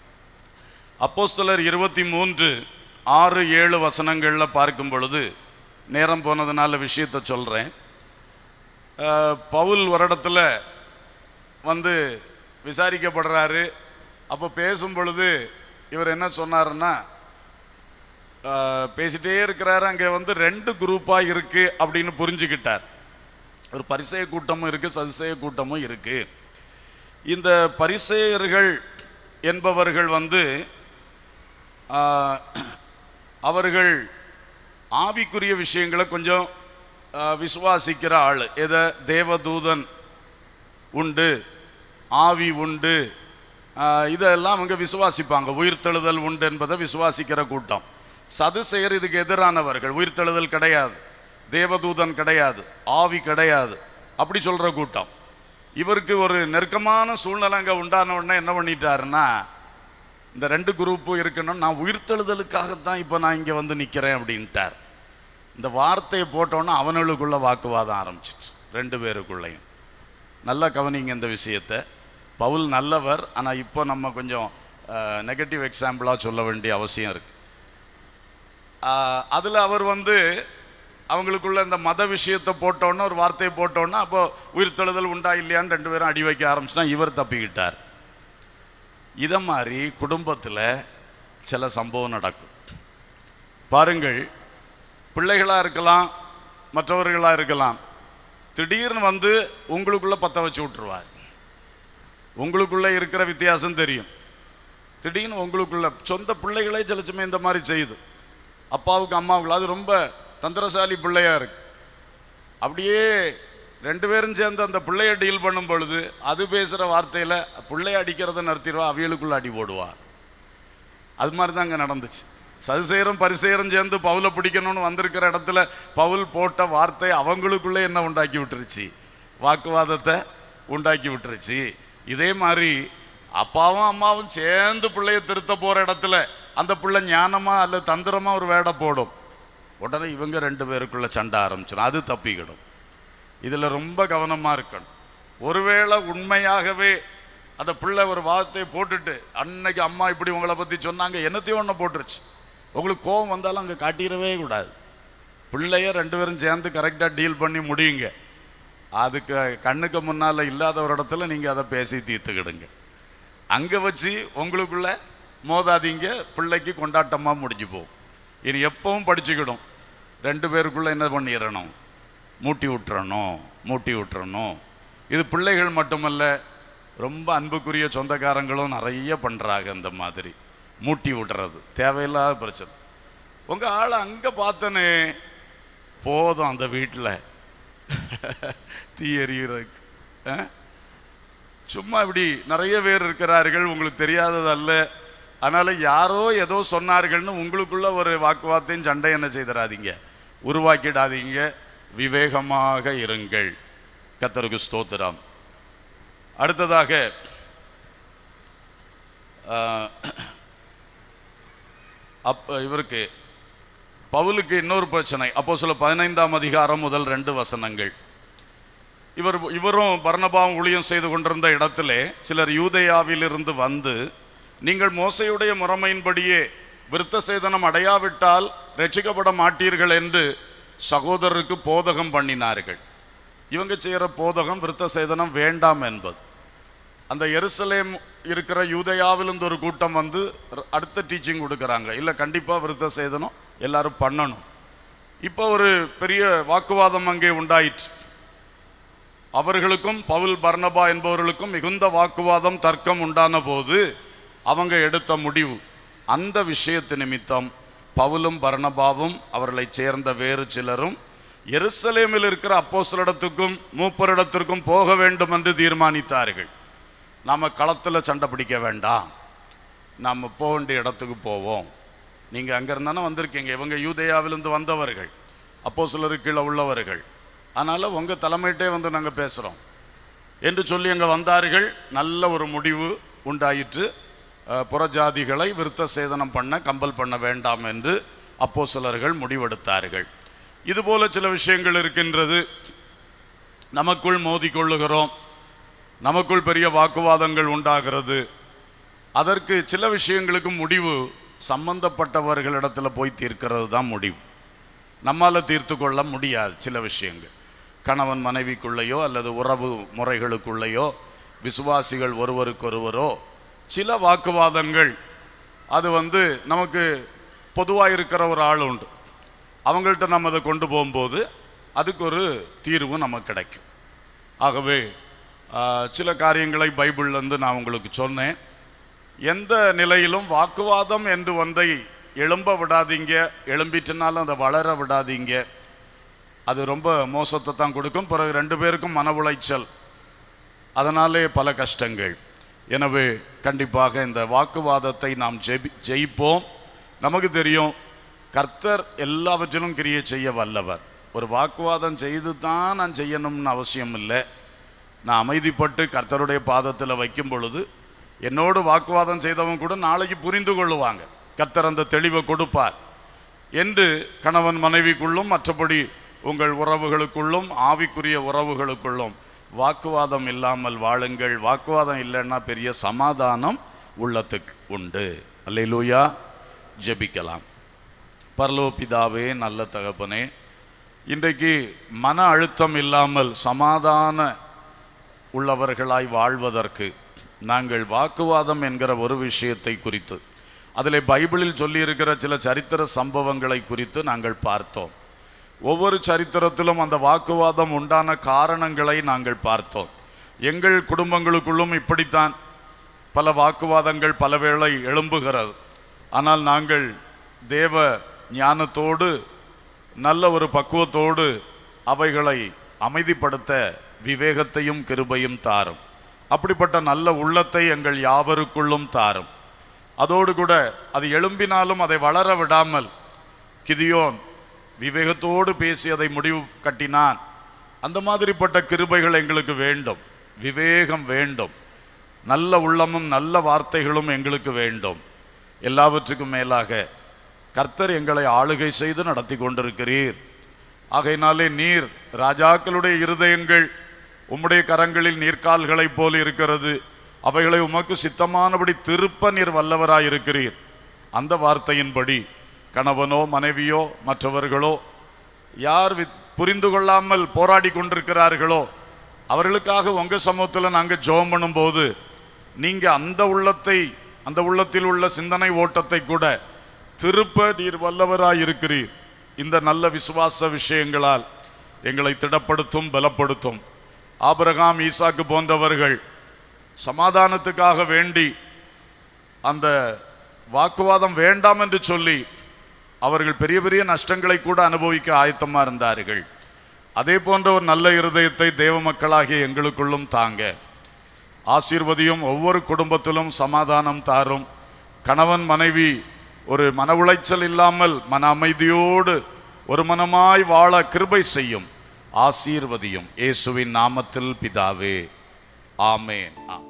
அப்போஸ்தலர் இருபத்தி மூன்று ஆறு ஏழு வசனங்கள்ல பார்க்கும் பொழுது நேரம் போனதுனால விஷயத்தை சொல்றேன் அஹ், பவுல் வருடத்துல வந்து விசாரிக்கப்படுறாரு அப்போ பேசும் பொழுது இவர் என்ன சொன்னாருன்னா ஆஹ், பேசிட்டே இருக்கிறாரு அங்கே வந்து ரெண்டு குரூப்பாக இருக்கு அப்படின்னு புரிஞ்சுக்கிட்டார் ஒரு பரிசெய கூட்டமும் இருக்கு சதுசேய கூட்டமும் இருக்கு இந்த பரிசேயர்கள் என்பவர்கள் வந்து ஆஹ், அவர்கள் ஆவிக்குரிய விஷயங்களை கொஞ்சம் ஆஹ், விசுவாசிக்கிற ஆள் எதை தேவதூதன் உண்டு ஆவி உண்டு ஆஹ் இதெல்லாம் அவங்க விசுவாசிப்பாங்க உயிர்த்தெழுதல் உண்டு என்பதை விசுவாசிக்கிற கூட்டம் சதுசெயர் இதுக்கு எதிரானவர்கள் உயிர்த்தெழுதல் கிடையாது தேவதூதன் கிடையாது ஆவி கிடையாது அப்படி சொல்ற கூட்டம் இவருக்கு ஒரு நெருக்கமான சூழ்நிலை அங்கே உண்டான உடனே என்ன பண்ணிட்டாருன்னா இந்த ரெண்டு குரூப்பும் இருக்கணும் நான் உயிர்த்தெழுதலுக்காகத்தான் இப்போ நான் இங்கே வந்து நிற்கிறேன் அப்படின்ட்டார் இந்த வார்த்தையை போட்டோன்னா அவனுக்குள்ள வாக்குவாதம் ஆரம்பிச்சிட்டு ரெண்டு பேருக்குள்ளேயும் நல்லா கவனிங்க இந்த விஷயத்தை பவுல் நல்லவர் ஆனால் இப்போ நம்ம கொஞ்சம் நெகட்டிவ் எக்ஸாம்பிளாக சொல்ல வேண்டிய அவசியம் இருக்கு அதில் அவர் வந்து அவங்களுக்குள்ள இந்த மத விஷயத்தை போட்டோன்னா ஒரு வார்த்தையை போட்டோன்னா அப்போ உயிர்த்தெழுதல் உண்டா இல்லையான்னு ரெண்டு பேரும் அடி வைக்க ஆரம்பிச்சுனா இவர் தப்பிக்கிட்டார் இதை மாதிரி குடும்பத்தில் சில சம்பவம் நடக்கும் பாருங்கள் பிள்ளைகளாக இருக்கலாம் மற்றவர்களாக இருக்கலாம் திடீர்னு வந்து உங்களுக்குள்ள பற்ற வச்சு விட்டுருவார் உங்களுக்குள்ள இருக்கிற வித்தியாசம் தெரியும் திடீர்னு உங்களுக்குள்ள சொந்த பிள்ளைகளே சில சமயம் இந்த மாதிரி செய்யுது அப்பாவுக்கு அம்மாவுக்கு அது ரொம்ப தந்திரசாலி பிள்ளையா இருக்கு அப்படியே ரெண்டு பேரும் சேர்ந்து அந்த பிள்ளைய டீல் பண்ணும் பொழுது அது பேசுகிற வார்த்தையில் பிள்ளைய அடிக்கிறத நிறுத்திடுவா அவியலுக்குள்ள அடி போடுவா அது மாதிரி தான் அங்கே நடந்துச்சு சதுசேரம் பரிசேரம் சேர்ந்து பவுலை பிடிக்கணும்னு வந்திருக்கிற இடத்துல பவுல் போட்ட வார்த்தை அவங்களுக்குள்ளே என்ன உண்டாக்கி விட்டுருச்சு வாக்குவாதத்தை உண்டாக்கி விட்டுருச்சு இதே மாதிரி அப்பாவும் அம்மாவும் சேர்ந்து பிள்ளைய திருத்த போற இடத்துல அந்த பிள்ளை ஞானமா அல்ல தந்திரமா ஒரு வேடை போடும் உடனே இவங்க ரெண்டு பேருக்குள்ள சண்டை ஆரம்பிச்சிடும் அது தப்பிக்கிடும் இதுல ரொம்ப கவனமா இருக்கணும் ஒருவேளை உண்மையாகவே அந்த பிள்ளை ஒரு வார்த்தையை போட்டுட்டு அன்னைக்கு அம்மா இப்படி உங்களை பத்தி சொன்னாங்க என்னத்தையும் ஒன்று போட்டுருச்சு உங்களுக்கு கோபம் வந்தாலும் அங்கே காட்டிடவே கூடாது பிள்ளைய ரெண்டு பேரும் சேர்ந்து கரெக்டாக டீல் பண்ணி முடியுங்க அதுக்கு கண்ணுக்கு முன்னால இல்லாத ஒரு இடத்துல நீங்க அதை பேசி தீர்த்துக்கிடுங்க அங்க வச்சு உங்களுக்குள்ள மோதாதீங்க பிள்ளைக்கு கொண்டாட்டமா முடிஞ்சு போகும் இனி எப்பவும் படிச்சுக்கிடும் ரெண்டு பேருக்குள்ள என்ன பண்ணிடணும் மூட்டி விட்டுறணும் மூட்டி விட்டுறணும் இது பிள்ளைகள் மட்டுமல்ல ரொம்ப அன்புக்குரிய சொந்தக்காரங்களும் நிறைய பண்றாங்க இந்த மாதிரி மூட்டி விடுறது தேவையில்லாத பிரச்சனை உங்க ஆளை அங்க பார்த்தனே போதும் அந்த வீட்டில் தீ எறிகிறதுக்கு ஆ? சும்மா இப்படி நிறைய பேர் இருக்கிறார்கள் உங்களுக்கு தெரியாதது அல்ல அதனால யாரோ ஏதோ சொன்னார்கள்னு உங்களுக்குள்ள ஒரு வாக்குவாதத்தையும் சண்டை என்ன செய்திடாதீங்க உருவாக்கிடாதீங்க விவேகமாக இருங்கள் கத்தருக்கு ஸ்தோத்திரம் அடுத்ததாக ஆ, அப் இவருக்கு பவுலுக்கு இன்னொரு பிரச்சனை அப்போ சில பதினைந்தாம் அதிகாரம் முதல் ரெண்டு வசனங்கள் இவர் இவரும் பர்னபாவும் ஊழியம் செய்து கொண்டிருந்த இடத்திலே சிலர் யூதேயாவிலிருந்து வந்து நீங்கள் மோசையுடைய முறைமையின்படியே விருத்த சேதனம் அடையாவிட்டால் ரட்சிக்கப்பட மாட்டீர்கள் என்று சகோதரருக்கு போதகம் பண்ணினார்கள் இவங்க செய்கிற போதகம் விருத்த சேதனம் வேண்டாம் என்பது அந்த எருசலேம் இருக்கிற யூதயாவிலிருந்து ஒரு கூட்டம் வந்து ர- அடுத்த டீச்சிங் கொடுக்குறாங்க இல்லை கண்டிப்பாக விருத்த சேதனம் எல்லாரும் பண்ணணும் இப்போ ஒரு பெரிய வாக்குவாதம் அங்கே உண்டாயிற்று அவர்களுக்கும் பவுல் பர்னபா என்பவர்களுக்கும் மிகுந்த வாக்குவாதம் தர்க்கம் உண்டான போது அவங்க எடுத்த முடிவு அந்த விஷயத்து நிமித்தம் பவுலும் பர்னபாவும் அவர்களைச் சேர்ந்த வேறு சிலரும் எருசலேமில் இருக்கிற அப்போஸ்தலரிடத்துக்கும் மூப்பரிடத்திற்கும் போக வேண்டும் என்று தீர்மானித்தார்கள் நாம களத்தில் சண்டை பிடிக்க வேண்டாம் நாம் போக வேண்டிய இடத்துக்கு போவோம் நீங்கள் அங்கே இருந்தானே வந்திருக்கீங்க இவங்க யூதேயாவிலிருந்து வந்தவர்கள் அப்போ சிலருக்கு கீழே உள்ளவர்கள் அதனால் உங்கள் தலைமையிட்டே வந்து நாங்கள் பேசுகிறோம் என்று சொல்லி அங்கே வந்தார்கள் நல்ல ஒரு முடிவு உண்டாயிற்று அஹ், புறஜாதிகளை விருத்த சேதனம் பண்ண கம்பல் பண்ண வேண்டாம் என்று அப்போ சிலர்கள் முடிவெடுத்தார்கள் இதுபோல சில விஷயங்கள் இருக்கின்றது நமக்குள் மோதிக்கொள்ளுகிறோம் நமக்குள் பெரிய வாக்குவாதங்கள் உண்டாகிறது அதற்கு சில விஷயங்களுக்கு முடிவு சம்பந்தப்பட்டவர்களிடத்துல போய் தீர்க்கிறது தான் முடிவு நம்மால தீர்த்து கொள்ள முடியாது சில விஷயங்கள் கணவன் மனைவிக்குள்ளேயோ அல்லது உறவு முறைகளுக்குள்ளேயோ விசுவாசிகள் ஒருவருக்கொருவரோ சில வாக்குவாதங்கள் அது வந்து நமக்கு பொதுவாக இருக்கிற ஒரு ஆள் உண்டு அவங்கள்ட்ட நம்ம அதை கொண்டு போகும்போது அதுக்கு ஒரு தீர்வு நமக்கு கிடைக்கும் ஆகவே ஆ, சில காரியங்களை பைபிள்லேருந்து நான் உங்களுக்கு சொன்னேன் எந்த நிலையிலும் வாக்குவாதம் என்று ஒன்றை எழும்ப விடாதீங்க எழும்பிட்டுனாலும் அதை வளர விடாதீங்க அது ரொம்ப மோசத்தை தான் கொடுக்கும் பிறகு ரெண்டு பேருக்கும் மன உளைச்சல் அதனாலே பல கஷ்டங்கள் எனவே கண்டிப்பாக இந்த வாக்குவாதத்தை நாம் ஜெபி ஜெயிப்போம் நமக்கு தெரியும் கர்த்தர் எல்லாவற்றிலும் கிரியை செய்ய வல்லவர் ஒரு வாக்குவாதம் செய்து தான் நான் செய்யணும்னு அவசியம் இல்லை நான் அமைதிப்பட்டு கர்த்தருடைய பாதத்தில் வைக்கும் பொழுது என்னோடு வாக்குவாதம் செய்தவங்க கூட நாளைக்கு புரிந்து கொள்ளுவாங்க கர்த்தர் அந்த தெளிவை கொடுப்பார் என்று கணவன் மனைவிக்குள்ளும் மற்றபடி உங்கள் உறவுகளுக்குள்ளும் ஆவிக்குரிய உறவுகளுக்குள்ளும் வாக்குவாதம் இல்லாமல் வாழுங்கள் வாக்குவாதம் இல்லைன்னா பெரிய சமாதானம் உள்ளத்துக்கு உண்டு அல்லேலூயா ஜெபிக்கலாம் பரலோ பிதாவே நல்ல தகப்பனே இன்றைக்கு மன அழுத்தம் இல்லாமல் சமாதான உள்ளவர்களாய் வாழ்வதற்கு நாங்கள் வாக்குவாதம் என்கிற ஒரு விஷயத்தை குறித்து அதில் பைபிளில் சொல்லியிருக்கிற சில சரித்திர சம்பவங்களை குறித்து நாங்கள் பார்த்தோம் ஒவ்வொரு சரித்திரத்திலும் அந்த வாக்குவாதம் உண்டான காரணங்களை நாங்கள் பார்த்தோம் எங்கள் குடும்பங்களுக்குள்ளும் இப்படித்தான் பல வாக்குவாதங்கள் பலவேளை எழும்புகிறது ஆனால் நாங்கள் தேவ ஞானத்தோடு நல்ல ஒரு பக்குவத்தோடு அவைகளை அமைதிப்படுத்த விவேகத்தையும் கிருபையும் தாரும் அப்படிப்பட்ட நல்ல உள்ளத்தை எங்கள் யாவருக்குள்ளும் தாரும் அதோடு கூட அது எழும்பினாலும் அதை வளர விடாமல் கிதியோன் விவேகத்தோடு பேசி அதை முடிவு கட்டினான் அந்த மாதிரிப்பட்ட கிருபைகள் எங்களுக்கு வேண்டும் விவேகம் வேண்டும் நல்ல உள்ளமும் நல்ல வார்த்தைகளும் எங்களுக்கு வேண்டும் எல்லாவற்றுக்கும் மேலாக கர்த்தர் எங்களை ஆளுகை செய்து நடத்தி கொண்டிருக்கிறீர் ஆகையினாலே நீர் ராஜாக்களுடைய இருதயங்கள் உம்முடைய கரங்களில் நீர்க்கால்களைப் போல் இருக்கிறது அவைகளை உமக்கு சித்தமானபடி திருப்ப நீர் வல்லவராயிருக்கிறீர் அந்த வார்த்தையின்படி கணவனோ மனைவியோ மற்றவர்களோ யார் வித்- புரிந்து கொள்ளாமல் போராடி கொண்டிருக்கிறார்களோ அவர்களுக்காக உங்க சமூகத்தில் நாங்க ஜெபம் பண்ணும்போது நீங்க அந்த உள்ளத்தை அந்த உள்ளத்தில் உள்ள சிந்தனை ஓட்டத்தை கூட திருப்ப நீர் வல்லவராய் இருக்கிறீர் இந்த நல்ல விசுவாச விஷயங்களால் எங்களை திடப்படுத்தும் பலப்படுத்தும் ஆபிரகாம் ஈசாக்கு போன்றவர்கள் சமாதானத்துக்காக வேண்டி அந்த வாக்குவாதம் வேண்டாம் என்று சொல்லி அவர்கள் பெரிய பெரிய நஷ்டங்களை கூட அனுபவிக்க ஆயத்தமா இருந்தார்கள் அதே போன்ற ஒரு நல்ல இருதயத்தை தேவ மக்களாகிய எங்களுக்குள்ளும் தாங்க ஆசீர்வதியும் ஒவ்வொரு குடும்பத்திலும் சமாதானம் தாரும் கணவன் மனைவி ஒரு மன உளைச்சல் இல்லாமல் மன அமைதியோடு ஒரு மனமாய் வாழ கிருபை செய்யும் ஆசீர்வதியும் இயேசுவின் நாமத்தில் பிதாவே ஆமேன் ஆமென்